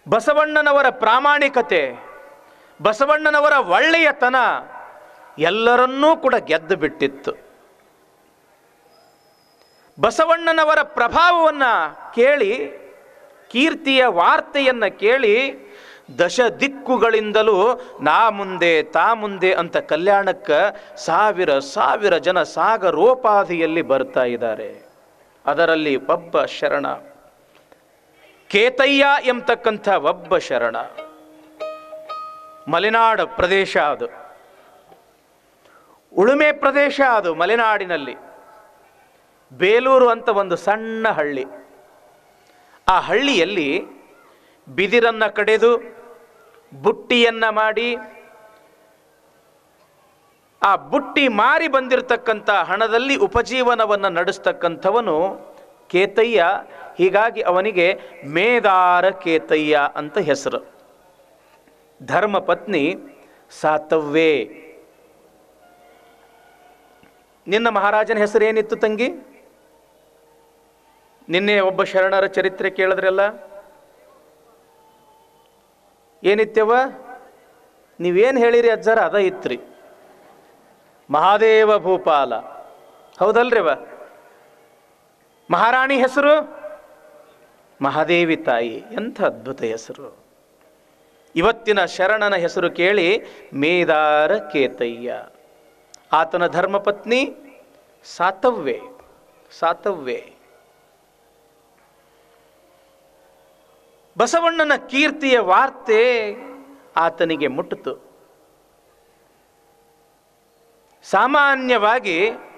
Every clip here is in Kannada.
ಬಸವಣ್ಣನವರ ಪ್ರಾಮಾಣಿಕತೆ ಬಸವಣ್ಣನವರ ಒಳ್ಳೆಯತನ ಎಲ್ಲರನ್ನೂ ಕೂಡ ಗೆದ್ದು ಬಿಟ್ಟಿತ್ತು ಬಸವಣ್ಣನವರ ಪ್ರಭಾವವನ್ನು ಕೇಳಿ ಕೀರ್ತಿಯ ವಾರ್ತೆಯನ್ನು ಕೇಳಿ ದಶ ದಿಕ್ಕುಗಳಿಂದಲೂ ನಾ ಮುಂದೆ ತಾ ಮುಂದೆ ಅಂತ ಕಲ್ಯಾಣಕ್ಕೆ ಸಾವಿರ ಸಾವಿರ ಜನ ಸಾಗರೋಪಾದಿಯಲ್ಲಿ ಬರ್ತಾ ಇದ್ದಾರೆ ಅದರಲ್ಲಿ ಒಬ್ಬ ಶರಣ ಕೇತಯ್ಯ ಎಂಬತಕ್ಕಂಥ ಒಬ್ಬ ಶರಣ ಮಲೆನಾಡು ಪ್ರದೇಶ ಅದು ಉಳುಮೆ ಪ್ರದೇಶ ಅದು ಮಲೆನಾಡಿನಲ್ಲಿ ಬೇಲೂರು ಅಂತ ಒಂದು ಸಣ್ಣ ಹಳ್ಳಿ ಆ ಹಳ್ಳಿಯಲ್ಲಿ ಬಿದಿರನ್ನ ಕಡೆದು ಬುಟ್ಟಿಯನ್ನ ಮಾಡಿ ಆ ಬುಟ್ಟಿ ಮಾರಿ ಬಂದಿರತಕ್ಕಂಥ ಹಣದಲ್ಲಿ ಉಪಜೀವನವನ್ನು ನಡೆಸ್ತಕ್ಕಂಥವನು ಕೇತಯ್ಯ ಹೀಗಾಗಿ ಅವನಿಗೆ ಮೇದಾರ ಕೇತಯ್ಯ ಅಂತ ಹೆಸರು ಧರ್ಮ ಪತ್ನಿ ಸಾತವ್ವೇ ನಿನ್ನ ಮಹಾರಾಜನ ಹೆಸರು ಏನಿತ್ತು ತಂಗಿ ನಿನ್ನೆ ಒಬ್ಬ ಶರಣರ ಚರಿತ್ರೆ ಕೇಳಿದ್ರಲ್ಲ ಏನಿತ್ಯವ ನೀವೇನು ಹೇಳಿರಿ ಅಜ್ಜಾರ ಅದ ಇತ್ರಿ ಮಹಾದೇವ ಭೂಪಾಲ ಹೌದಲ್ರಿವ ಮಹಾರಾಣಿ ಹೆಸರು ಮಹಾದೇವಿ ತಾಯಿ ಎಂಥ ಅದ್ಭುತ ಹೆಸರು ಇವತ್ತಿನ ಶರಣನ ಹೆಸರು ಕೇಳಿ ಮೇದಾರ ಕೇತಯ್ಯ ಆತನ ಧರ್ಮಪತ್ನಿ ಸಾತವ್ವೆ ಸಾತವ್ವೆ ಬಸವಣ್ಣನ ಕೀರ್ತಿಯ ವಾರ್ತೆ ಆತನಿಗೆ ಮುಟ್ಟಿತು ಸಾಮಾನ್ಯವಾಗಿ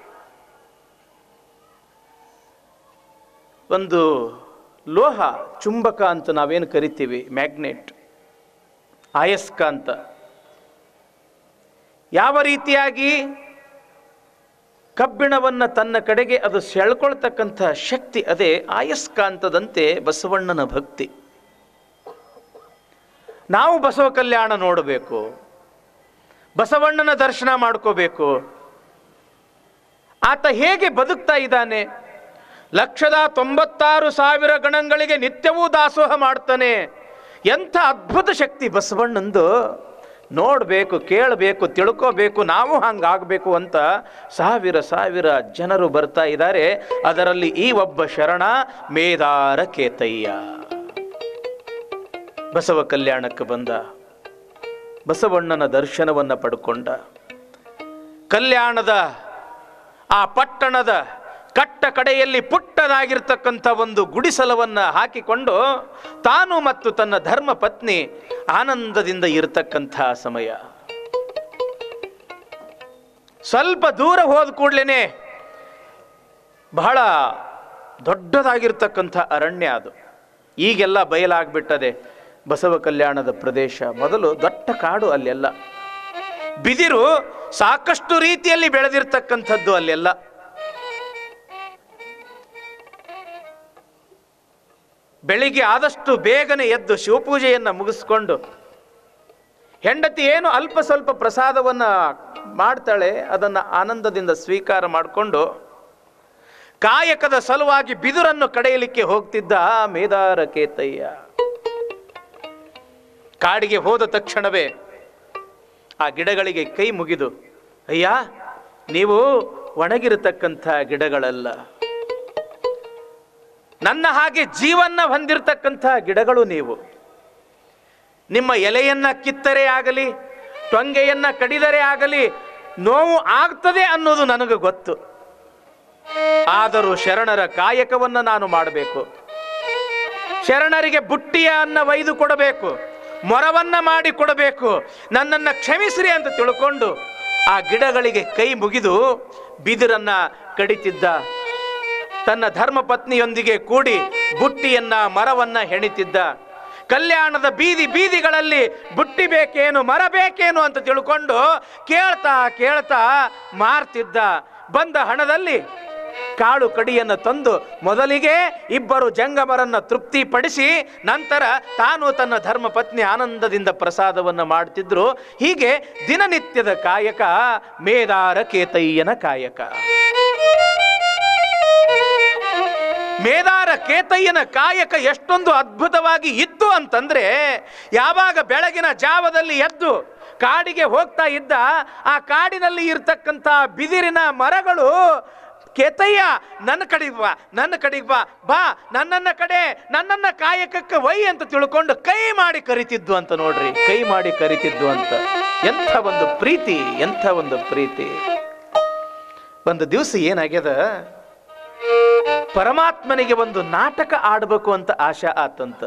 ಒಂದು ಲೋಹ ಚುಂಬಕ ಅಂತ ನಾವೇನು ಕರಿತೀವಿ ಮ್ಯಾಗ್ನೆಟ್ ಅಯಸ್ಕಾಂತ ಯಾವ ರೀತಿಯಾಗಿ ಕಬ್ಬಿಣವನ್ನು ತನ್ನ ಕಡೆಗೆ ಅದು ಸೆಳ್ಕೊಳ್ತಕ್ಕಂಥ ಶಕ್ತಿ ಅದೇ ಆಯಸ್ಕಾಂತದಂತೆ ಬಸವಣ್ಣನ ಭಕ್ತಿ ನಾವು ಬಸವ ಕಲ್ಯಾಣ ನೋಡಬೇಕು ಬಸವಣ್ಣನ ದರ್ಶನ ಮಾಡ್ಕೋಬೇಕು ಆತ ಹೇಗೆ ಬದುಕ್ತಾ ಇದ್ದಾನೆ ಲಕ್ಷದ ತೊಂಬತ್ತಾರು ಸಾವಿರ ಗಣಗಳಿಗೆ ನಿತ್ಯವೂ ದಾಸೋಹ ಮಾಡ್ತಾನೆ ಎಂಥ ಅದ್ಭುತ ಶಕ್ತಿ ಬಸವಣ್ಣಂದು ನೋಡಬೇಕು ಕೇಳಬೇಕು ತಿಳ್ಕೋಬೇಕು ನಾವು ಹಂಗಾಗಬೇಕು ಅಂತ ಸಾವಿರ ಸಾವಿರ ಜನರು ಬರ್ತಾ ಇದ್ದಾರೆ ಅದರಲ್ಲಿ ಈ ಒಬ್ಬ ಶರಣ ಮೇದಾರ ಕೇತಯ್ಯ ಬಸವ ಕಲ್ಯಾಣಕ್ಕೆ ಬಂದ ಬಸವಣ್ಣನ ದರ್ಶನವನ್ನು ಪಡ್ಕೊಂಡ ಕಲ್ಯಾಣದ ಆ ಪಟ್ಟಣದ ಕಟ್ಟ ಕಡೆಯಲ್ಲಿ ಪುಟ್ಟದಾಗಿರ್ತಕ್ಕಂಥ ಒಂದು ಗುಡಿಸಲವನ್ನ ಹಾಕಿಕೊಂಡು ತಾನು ಮತ್ತು ತನ್ನ ಧರ್ಮ ಪತ್ನಿ ಆನಂದದಿಂದ ಇರತಕ್ಕಂಥ ಸಮಯ ಸ್ವಲ್ಪ ದೂರ ಹೋದ ಕೂಡ್ಲೇನೆ ಬಹಳ ದೊಡ್ಡದಾಗಿರ್ತಕ್ಕಂಥ ಅರಣ್ಯ ಅದು ಈಗೆಲ್ಲ ಬಯಲಾಗ್ಬಿಟ್ಟದೆ ಬಸವ ಕಲ್ಯಾಣದ ಪ್ರದೇಶ ಮೊದಲು ದೊಡ್ಡ ಕಾಡು ಅಲ್ಲೆಲ್ಲ ಬಿದಿರು ಸಾಕಷ್ಟು ರೀತಿಯಲ್ಲಿ ಬೆಳೆದಿರ್ತಕ್ಕಂಥದ್ದು ಅಲ್ಲೆಲ್ಲ ಬೆಳಿಗ್ಗೆ ಆದಷ್ಟು ಬೇಗನೆ ಎದ್ದು ಶಿವಪೂಜೆಯನ್ನು ಮುಗಿಸ್ಕೊಂಡು ಹೆಂಡತಿ ಏನು ಅಲ್ಪ ಸ್ವಲ್ಪ ಪ್ರಸಾದವನ್ನು ಮಾಡ್ತಾಳೆ ಅದನ್ನು ಆನಂದದಿಂದ ಸ್ವೀಕಾರ ಮಾಡಿಕೊಂಡು ಕಾಯಕದ ಸಲುವಾಗಿ ಬಿದುರನ್ನು ಕಡೆಯಲಿಕ್ಕೆ ಹೋಗ್ತಿದ್ದ ಮೇದಾರ ಕೇತಯ್ಯ ಕಾಡಿಗೆ ಹೋದ ತಕ್ಷಣವೇ ಆ ಗಿಡಗಳಿಗೆ ಕೈ ಮುಗಿದು ಅಯ್ಯ ನೀವು ಒಣಗಿರತಕ್ಕಂಥ ಗಿಡಗಳಲ್ಲ ನನ್ನ ಹಾಗೆ ಜೀವನ್ನ ಹೊಂದಿರತಕ್ಕಂಥ ಗಿಡಗಳು ನೀವು ನಿಮ್ಮ ಎಲೆಯನ್ನ ಕಿತ್ತರೆ ಆಗಲಿ ಟೊಂಗೆಯನ್ನ ಕಡಿದರೆ ಆಗಲಿ ನೋವು ಆಗ್ತದೆ ಅನ್ನೋದು ನನಗೆ ಗೊತ್ತು ಆದರೂ ಶರಣರ ಕಾಯಕವನ್ನು ನಾನು ಮಾಡಬೇಕು ಶರಣರಿಗೆ ಬುಟ್ಟಿಯ ಅನ್ನ ಒಯ್ದು ಕೊಡಬೇಕು ಮೊರವನ್ನ ಮಾಡಿ ಕೊಡಬೇಕು ನನ್ನನ್ನು ಕ್ಷಮಿಸ್ರಿ ಅಂತ ತಿಳ್ಕೊಂಡು ಆ ಗಿಡಗಳಿಗೆ ಕೈ ಮುಗಿದು ಬಿದಿರನ್ನ ಕಡಿತಿದ್ದ ತನ್ನ ಧರ್ಮ ಪತ್ನಿಯೊಂದಿಗೆ ಕೂಡಿ ಬುಟ್ಟಿಯನ್ನ ಮರವನ್ನ ಹೆಣಿತಿದ್ದ ಕಲ್ಯಾಣದ ಬೀದಿ ಬೀದಿಗಳಲ್ಲಿ ಬುಟ್ಟಿ ಬೇಕೇನು ಮರ ಬೇಕೇನು ಅಂತ ತಿಳ್ಕೊಂಡು ಕೇಳ್ತಾ ಕೇಳ್ತಾ ಮಾರ್ತಿದ್ದ ಬಂದ ಹಣದಲ್ಲಿ ಕಾಳು ಕಡಿಯನ್ನು ತಂದು ಮೊದಲಿಗೆ ಇಬ್ಬರು ಜಂಗಮರನ್ನ ತೃಪ್ತಿಪಡಿಸಿ ನಂತರ ತಾನು ತನ್ನ ಧರ್ಮ ಪತ್ನಿ ಆನಂದದಿಂದ ಪ್ರಸಾದವನ್ನು ಮಾಡ್ತಿದ್ರು ಹೀಗೆ ದಿನನಿತ್ಯದ ಕಾಯಕ ಮೇದಾರ ಕೇತಯ್ಯನ ಕಾಯಕ ಮೇದಾರ ಕೇತಯ್ಯನ ಕಾಯಕ ಎಷ್ಟೊಂದು ಅದ್ಭುತವಾಗಿ ಇತ್ತು ಅಂತಂದ್ರೆ ಯಾವಾಗ ಬೆಳಗಿನ ಜಾವದಲ್ಲಿ ಎದ್ದು ಕಾಡಿಗೆ ಹೋಗ್ತಾ ಇದ್ದ ಆ ಕಾಡಿನಲ್ಲಿ ಇರ್ತಕ್ಕಂಥ ಬಿದಿರಿನ ಮರಗಳು ಕೇತಯ್ಯ ನನ್ನ ಕಡೆಗೆ ಬಾ ನನ್ನ ಕಡೆಗೆ ಬಾ ಬಾ ನನ್ನನ್ನ ಕಡೆ ನನ್ನನ್ನ ಕಾಯಕಕ್ಕೆ ವೈ ಅಂತ ತಿಳ್ಕೊಂಡು ಕೈ ಮಾಡಿ ಕರಿತಿದ್ದು ಅಂತ ನೋಡ್ರಿ ಕೈ ಮಾಡಿ ಕರಿತಿದ್ದು ಅಂತ ಎಂಥ ಒಂದು ಪ್ರೀತಿ ಎಂಥ ಒಂದು ಪ್ರೀತಿ ಒಂದು ದಿವಸ ಏನಾಗ್ಯದ ಪರಮಾತ್ಮನಿಗೆ ಒಂದು ನಾಟಕ ಆಡಬೇಕು ಅಂತ ಆಶಾ ಆತಂತ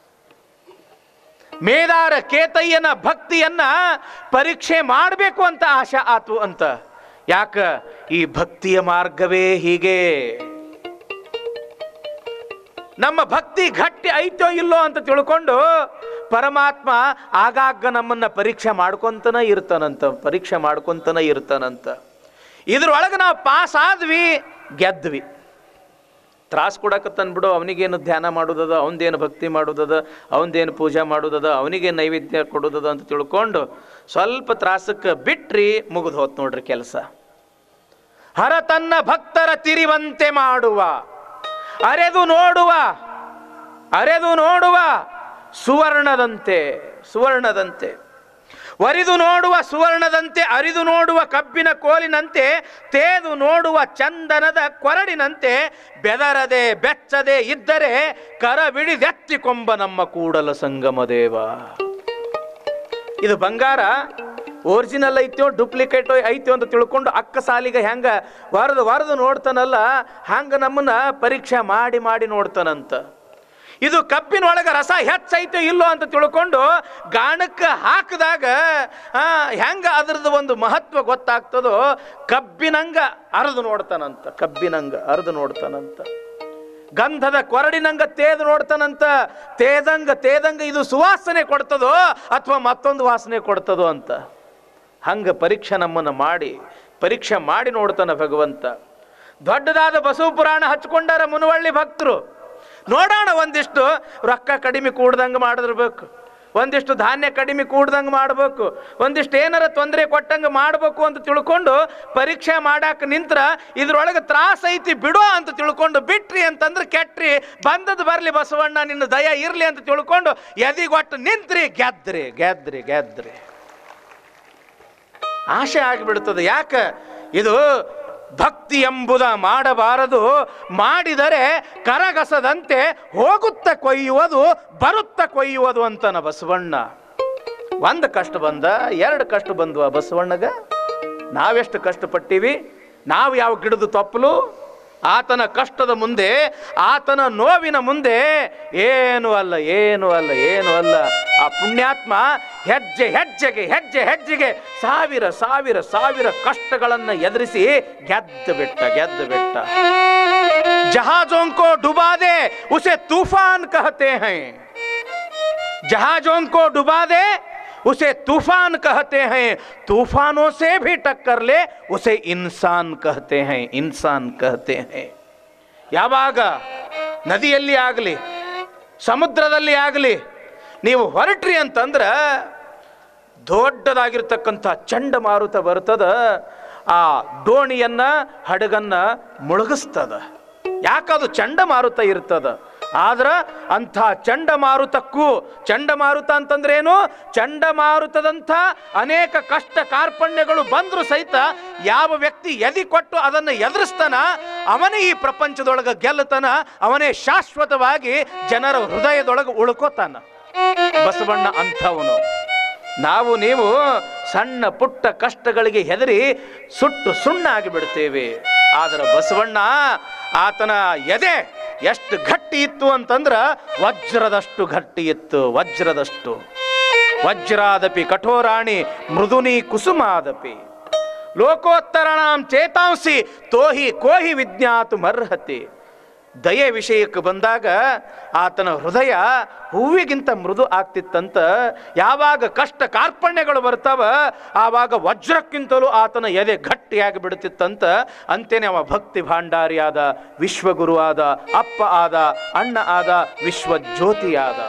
ಮೇದಾರ ಕೇತಯ್ಯನ ಭಕ್ತಿಯನ್ನ ಪರೀಕ್ಷೆ ಮಾಡಬೇಕು ಅಂತ ಆಶಾ ಆತು ಅಂತ ಯಾಕ ಈ ಭಕ್ತಿಯ ಮಾರ್ಗವೇ ಹೀಗೆ ನಮ್ಮ ಭಕ್ತಿ ಗಟ್ಟಿ ಐತೋ ಇಲ್ಲೋ ಅಂತ ತಿಳ್ಕೊಂಡು ಪರಮಾತ್ಮ ಆಗಾಗ ನಮ್ಮನ್ನ ಪರೀಕ್ಷೆ ಮಾಡ್ಕೊಂತನ ಇರ್ತಾನಂತ ಪರೀಕ್ಷೆ ಮಾಡ್ಕೊಂತನ ಇರ್ತಾನಂತ ಇದ್ರೊಳಗೆ ನಾವು ಪಾಸ್ ಆದ್ವಿ ಗೆದ್ವಿ ತ್ರಾಸ ಕೊಡಕತ್ತನ್ ಬಿಡು ಅವನಿಗೇನು ಧ್ಯಾನ ಮಾಡೋದದ ಅವನದೇನು ಭಕ್ತಿ ಮಾಡೋದದ ಅವನದೇನು ಪೂಜೆ ಮಾಡೋದದ ಅವನಿಗೆ ನೈವೇದ್ಯ ಕೊಡೋದದ ಅಂತ ತಿಳ್ಕೊಂಡು ಸ್ವಲ್ಪ ತ್ರಾಸಕ್ಕೆ ಬಿಟ್ರಿ ಮುಗಿದು ಹೋತ್ ನೋಡ್ರಿ ಕೆಲಸ ಹರ ತನ್ನ ಭಕ್ತರ ತಿರಿವಂತೆ ಮಾಡುವ ಅರೆದು ನೋಡುವ ಅರೆದು ನೋಡುವ ಸುವರ್ಣದಂತೆ ಸುವರ್ಣದಂತೆ ವರಿದು ನೋಡುವ ಸುವರ್ಣದಂತೆ ಅರಿದು ನೋಡುವ ಕಬ್ಬಿನ ಕೋಲಿನಂತೆ ತೇದು ನೋಡುವ ಚಂದನದ ಕೊರಡಿನಂತೆ ಬೆದರದೆ ಬೆಚ್ಚದೆ ಇದ್ದರೆ ಕರವಿಡಿದೆತ್ತಿಕೊಂಬ ನಮ್ಮ ಕೂಡಲ ಸಂಗಮ ದೇವ ಇದು ಬಂಗಾರ ಒರಿಜಿನಲ್ ಐತ್ಯೋ ಡೂಪ್ಲಿಕೇಟ್ ಐತ್ಯೋ ಅಂತ ತಿಳ್ಕೊಂಡು ಅಕ್ಕ ಸಾಲಿಗೆ ಹೆಂಗ ವಾರದ ವಾರದ ನೋಡ್ತಾನಲ್ಲ ಹಂಗ ನಮ್ಮನ್ನ ಪರೀಕ್ಷೆ ಮಾಡಿ ಮಾಡಿ ನೋಡ್ತಾನಂತ ಇದು ಕಬ್ಬಿನೊಳಗೆ ರಸ ಹೆಚ್ಚೈತೋ ಇಲ್ಲೋ ಅಂತ ತಿಳ್ಕೊಂಡು ಗಾಣಕ್ಕೆ ಹಾಕಿದಾಗ ಆ, ಹೆಂಗ ಅದ್ರದ್ದು ಒಂದು ಮಹತ್ವ ಗೊತ್ತಾಗ್ತದೋ ಕಬ್ಬಿನಂಗ ಅರದು ನೋಡ್ತಾನಂತ ಕಬ್ಬಿನಂಗ ಅರದು ನೋಡ್ತಾನಂತ ಗಂಧದ ಕೊರಡಿನಂಗ ತೇದು ನೋಡ್ತಾನಂತ ತೇದಂಗ ತೇದಂಗ ಇದು ಸುವಾಸನೆ ಕೊಡ್ತದೋ ಅಥವಾ ಮತ್ತೊಂದು ವಾಸನೆ ಕೊಡ್ತದೋ ಅಂತ ಹಂಗ ಪರೀಕ್ಷೆ ನಮ್ಮನ್ನು ಮಾಡಿ ಪರೀಕ್ಷೆ ಮಾಡಿ ನೋಡ್ತಾನ ಭಗವಂತ ದೊಡ್ಡದಾದ ಬಸವ ಪುರಾಣ ಹಚ್ಕೊಂಡಾರ ಮುನವಳ್ಳಿ ಭಕ್ತರು ನೋಡೋಣ ಒಂದಿಷ್ಟು ರೊಕ್ಕ ಕಡಿಮೆ ಕೂಡ್ದಂಗೆ ಮಾಡಿರ್ಬೇಕು ಒಂದಿಷ್ಟು ಧಾನ್ಯ ಕಡಿಮೆ ಕೂಡ್ದಂಗೆ ಮಾಡ್ಬೇಕು ಒಂದಿಷ್ಟು ಏನಾರ ತೊಂದರೆ ಕೊಟ್ಟಂಗೆ ಮಾಡ್ಬೇಕು ಅಂತ ತಿಳ್ಕೊಂಡು ಪರೀಕ್ಷೆ ಮಾಡಾಕ ನಿಂತ್ರ ಇದ್ರೊಳಗೆ ತ್ರಾಸ ಐತಿ ಬಿಡೋ ಅಂತ ತಿಳ್ಕೊಂಡು ಬಿಟ್ರಿ ಅಂತಂದ್ರೆ ಕೆಟ್ರಿ ಬಂದದ್ದು ಬರಲಿ ಬಸವಣ್ಣ ನಿನ್ನ ದಯ ಇರಲಿ ಅಂತ ತಿಳ್ಕೊಂಡು ಎದಿಗೊಟ್ಟು ನಿಂತ್ರಿ ಗೆದ್ರಿ ಗೆದ್ರಿ ಗೆದ್ರಿ ಆಶೆ ಆಗಿಬಿಡ್ತದೆ ಯಾಕ ಇದು ಭಕ್ತಿ ಎಂಬುದ ಮಾಡಬಾರದು ಮಾಡಿದರೆ ಕರಗಸದಂತೆ ಹೋಗುತ್ತ ಕೊಯ್ಯುವುದು ಬರುತ್ತ ಕೊಯ್ಯುವುದು ಅಂತನ ಬಸವಣ್ಣ ಒಂದು ಕಷ್ಟ ಬಂದ ಎರಡು ಕಷ್ಟ ಬಂದ್ವ ಬಸವಣ್ಣಗ ನಾವೆಷ್ಟು ಕಷ್ಟಪಟ್ಟಿವಿ ನಾವು ಯಾವ ಗಿಡದ ತಪ್ಪಲು ಆತನ ಕಷ್ಟದ ಮುಂದೆ ಆತನ ನೋವಿನ ಮುಂದೆ ಏನು ಅಲ್ಲ ಏನು ಅಲ್ಲ ಏನು ಅಲ್ಲ ಆ ಪುಣ್ಯಾತ್ಮ ಹೆಜ್ಜೆ ಹೆಜ್ಜೆಗೆ ಹೆಜ್ಜೆ ಹೆಜ್ಜೆಗೆ ಸಾವಿರ ಸಾವಿರ ಸಾವಿರ ಕಷ್ಟಗಳನ್ನು ಎದುರಿಸಿ ಗೆದ್ದು ಬಿಟ್ಟ ಗೆದ್ದು ಬಿಟ್ಟ जहाजों को डुबा दे उसे तूफान कहते हैं जहाजों को डुबा दे उसे तूफान कहते हैं तूफानों से भी टक्कर ले उसे इंसान कहते हैं इंसान कहते हैं ಯಾವಾಗ ನದಿಯಲ್ಲಿ ಆಗಲಿ ಸಮುದ್ರದಲ್ಲಿ ಆಗಲಿ ನೀವು ಹೊರಟ್ರಿ ಅಂತಂದ್ರ ದೊಡ್ಡದಾಗಿರ್ತಕ್ಕಂಥ ಚಂಡಮಾರುತ ಬರ್ತದ ಆ ದೋಣಿಯನ್ನ ಹಡಗನ್ನ ಮುಳುಗಿಸ್ತದ ಯಾಕದು ಚಂಡಮಾರುತ ಇರ್ತದ ಆದ್ರ ಅಂಥ ಚಂಡಮಾರುತಕ್ಕೂ ಚಂಡಮಾರುತ ಅಂತಂದ್ರೆ ಏನು ಚಂಡಮಾರುತದಂಥ ಅನೇಕ ಕಷ್ಟ ಕಾರ್ಪಣ್ಯಗಳು ಬಂದ್ರು ಸಹಿತ ಯಾವ ವ್ಯಕ್ತಿ ಎದಿ ಕೊಟ್ಟು ಅದನ್ನು ಎದುರಿಸ್ತಾನ ಅವನೇ ಈ ಪ್ರಪಂಚದೊಳಗೆ ಗೆಲ್ಲತಾನ ಅವನೇ ಶಾಶ್ವತವಾಗಿ ಜನರ ಹೃದಯದೊಳಗೆ ಉಳ್ಕೋತಾನ ಬಸವಣ್ಣ ಅಂಥವನು ನಾವು ನೀವು ಸಣ್ಣ ಪುಟ್ಟ ಕಷ್ಟಗಳಿಗೆ ಹೆದರಿ ಸುಟ್ಟು ಸುಣ್ಣ ಆಗಿಬಿಡ್ತೇವೆ ಆದರೆ ಬಸವಣ್ಣ ಆತನ ಎದೆ ಎಷ್ಟು ಗಟ್ಟಿ ಇತ್ತು ಅಂತಂದ್ರ ವಜ್ರದಷ್ಟು ಗಟ್ಟಿ ಇತ್ತು ವಜ್ರದಷ್ಟು ವಜ್ರಾದಪಿ ಕಠೋರಾಣಿ ಮೃದುನಿ ಕುಸುಮಾದಪಿ ಲೋಕೋತ್ತರಣಾಂ ಚೇತಾಂಸಿ ತೋಹಿ ಕೋಹಿ ವಿಜ್ಞಾತು ಮರ್ಹತಿ ದಯೆ ವಿಷಯಕ್ಕೆ ಬಂದಾಗ ಆತನ ಹೃದಯ ಹೂವಿಗಿಂತ ಮೃದು ಆಗ್ತಿತ್ತಂತ ಯಾವಾಗ ಕಷ್ಟ ಕಾರ್ಪಣ್ಯಗಳು ಬರ್ತಾವ ಆವಾಗ ವಜ್ರಕ್ಕಿಂತಲೂ ಆತನ ಎದೆ ಗಟ್ಟಿಯಾಗಿ ಬಿಡುತ್ತಿತ್ತಂತ ಅಂತೇನೆ ಅವ ಭಕ್ತಿ ಭಾಂಡಾರಿಯಾದ ವಿಶ್ವಗುರುವಾದ ಅಪ್ಪ ಆದ ಅಣ್ಣ ಆದ ವಿಶ್ವಜ್ಯೋತಿಯಾದ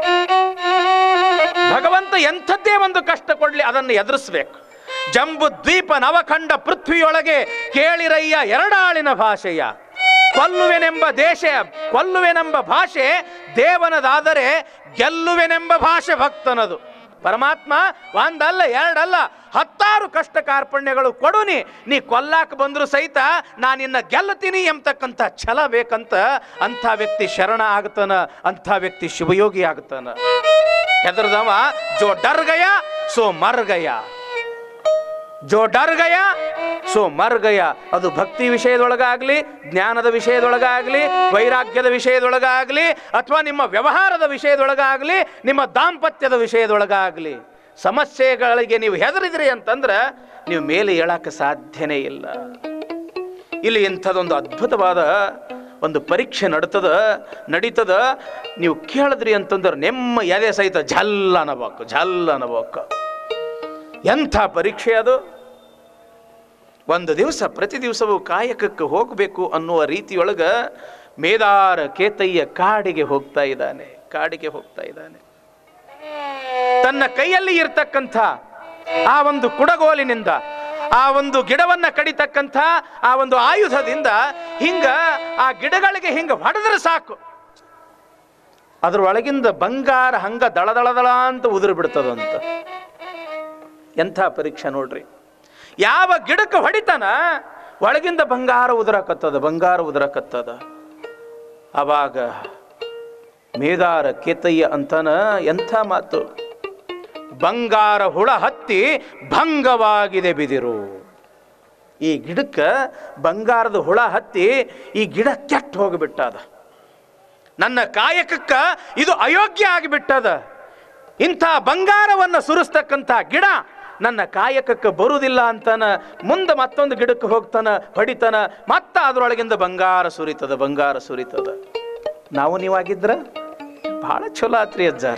ಭಗವಂತ ಎಂಥದ್ದೇ ಒಂದು ಕಷ್ಟ ಕೊಡ್ಲಿ ಅದನ್ನು ಎದುರಿಸ್ಬೇಕು ಜಂಬು ದ್ವೀಪ ನವಖಂಡ ಪೃಥ್ವಿಯೊಳಗೆ ಕೇಳಿರಯ್ಯ ಎರಡಾಳಿನ ಭಾಷೆಯ ಕೊಲ್ಲುವೆನೆಂಬ ದೇಶ ಕೊಲ್ಲುವೆನೆಂಬ ಭಾಷೆ ದೇವನದಾದರೆ ಗೆಲ್ಲುವೆನೆಂಬ ಭಾಷೆ ಭಕ್ತನದು ಪರಮಾತ್ಮ ಒಂದಲ್ಲ ಎರಡಲ್ಲ ಹತ್ತಾರು ಕಷ್ಟ ಕಾರ್ಪಣ್ಯಗಳು ಕೊಡು ನೀ ನೀ ಕೊಲ್ಲಾಕ ಬಂದ್ರು ಸಹಿತ ನಾನಿನ್ನ ಗೆಲ್ಲತೀನಿ ಎಂಬತಕ್ಕಂಥ ಛಲ ಬೇಕಂತ ಅಂಥ ವ್ಯಕ್ತಿ ಶರಣ ಆಗ್ತಾನ ಅಂಥ ವ್ಯಕ್ತಿ ಶಿವಯೋಗಿ ಆಗ್ತಾನ ಹೆದರ್ದವ ಜೋ ಡರ್ ಗಯ ಸೋ ಮರ್ ಗಯ ಜೋ ಡರ್ ಗಯ ಸೋ ಮರ್ ಗಯ ಅದು ಭಕ್ತಿ ವಿಷಯದೊಳಗಾಗ್ಲಿ ಜ್ಞಾನದ ವಿಷಯದೊಳಗಾಗ್ಲಿ ವೈರಾಗ್ಯದ ವಿಷಯದೊಳಗಾಗ್ಲಿ ಅಥವಾ ನಿಮ್ಮ ವ್ಯವಹಾರದ ವಿಷಯದೊಳಗಾಗ್ಲಿ ನಿಮ್ಮ ದಾಂಪತ್ಯದ ವಿಷಯದೊಳಗಾಗ್ಲಿ ಸಮಸ್ಯೆಗಳಿಗೆ ನೀವು ಹೆದರಿದ್ರಿ ಅಂತಂದ್ರೆ ನೀವು ಮೇಲೆ ಹೇಳಕ್ಕೆ ಸಾಧ್ಯನೇ ಇಲ್ಲ ಇಲ್ಲಿ ಇಂಥದ್ದೊಂದು ಅದ್ಭುತವಾದ ಒಂದು ಪರೀಕ್ಷೆ ನಡ್ತದ ನಡೀತದ ನೀವು ಕೇಳಿದ್ರಿ ಅಂತಂದ್ರೆ ನಿಮ್ಮ ಎದೆ ಸಹಿತ ಝಲ್ ಅನ್ನಬೇಕು ಝಲ್ ಅನ್ನಬೇಕು ಎಂಥ ಪರೀಕ್ಷೆ ಅದು ಒಂದು ದಿವಸ ಪ್ರತಿ ದಿವಸವೂ ಕಾಯಕಕ್ಕೆ ಹೋಗಬೇಕು ಅನ್ನುವ ರೀತಿಯೊಳಗ ಮೇದಾರ ಕೇತಯ್ಯ ಕಾಡಿಗೆ ಹೋಗ್ತಾ ಇದ್ದಾನೆ ಕಾಡಿಗೆ ಹೋಗ್ತಾ ಇದ್ದಾನೆ ತನ್ನ ಕೈಯಲ್ಲಿ ಇರ್ತಕ್ಕಂಥ ಆ ಒಂದು ಕುಡಗೋಲಿನಿಂದ ಆ ಒಂದು ಗಿಡವನ್ನ ಕಡಿತಕ್ಕಂಥ ಆ ಒಂದು ಆಯುಧದಿಂದ ಹಿಂಗ ಆ ಗಿಡಗಳಿಗೆ ಹಿಂಗ ಹೊಡೆದ್ರೆ ಸಾಕು ಅದ್ರ ಒಳಗಿಂದ ಬಂಗಾರ ಹಂಗ ದಳ ದಳ ದಳ ಅಂತ ಉದುರು ಬಿಡ್ತದಂತ ಎಂಥ ಪರೀಕ್ಷೆ ನೋಡ್ರಿ ಯಾವ ಗಿಡಕ್ಕೆ ಹೊಡಿತಾನ ಒಳಗಿಂದ ಬಂಗಾರ ಉದುರಕತ್ತದ ಬಂಗಾರ ಉದುರಕತ್ತದ ಅವಾಗ ಮೇದಾರ ಕೇತಯ್ಯ ಅಂತಾನ ಎಂಥ ಮಾತು ಬಂಗಾರ ಹುಳ ಹತ್ತಿ ಭಂಗವಾಗಿದೆ ಬಿದಿರು ಈ ಗಿಡಕ್ಕೆ ಬಂಗಾರದ ಹುಳ ಹತ್ತಿ ಈ ಗಿಡ ಕೆಟ್ಟ ಹೋಗಿಬಿಟ್ಟದ ನನ್ನ ಕಾಯಕಕ್ಕ ಇದು ಅಯೋಗ್ಯ ಆಗಿಬಿಟ್ಟದ ಇಂಥ ಬಂಗಾರವನ್ನು ಸುರಿಸ್ತಕ್ಕಂಥ ಗಿಡ ನನ್ನ ಕಾಯಕಕ್ಕೆ ಬರುವುದಿಲ್ಲ ಅಂತಾನ ಮುಂದೆ ಮತ್ತೊಂದು ಗಿಡಕ್ಕೆ ಹೋಗ್ತಾನ ಹೊಡಿತಾನ ಮತ್ತ ಅದರೊಳಗಿಂದ ಬಂಗಾರ ಸುರಿತದ ಬಂಗಾರ ಸುರಿತದ ನಾವು ನೀವಾಗಿದ್ರ ಬಹಳ ಚಲೋ ಆತ್ರಿ ಅಜ್ಜಾರ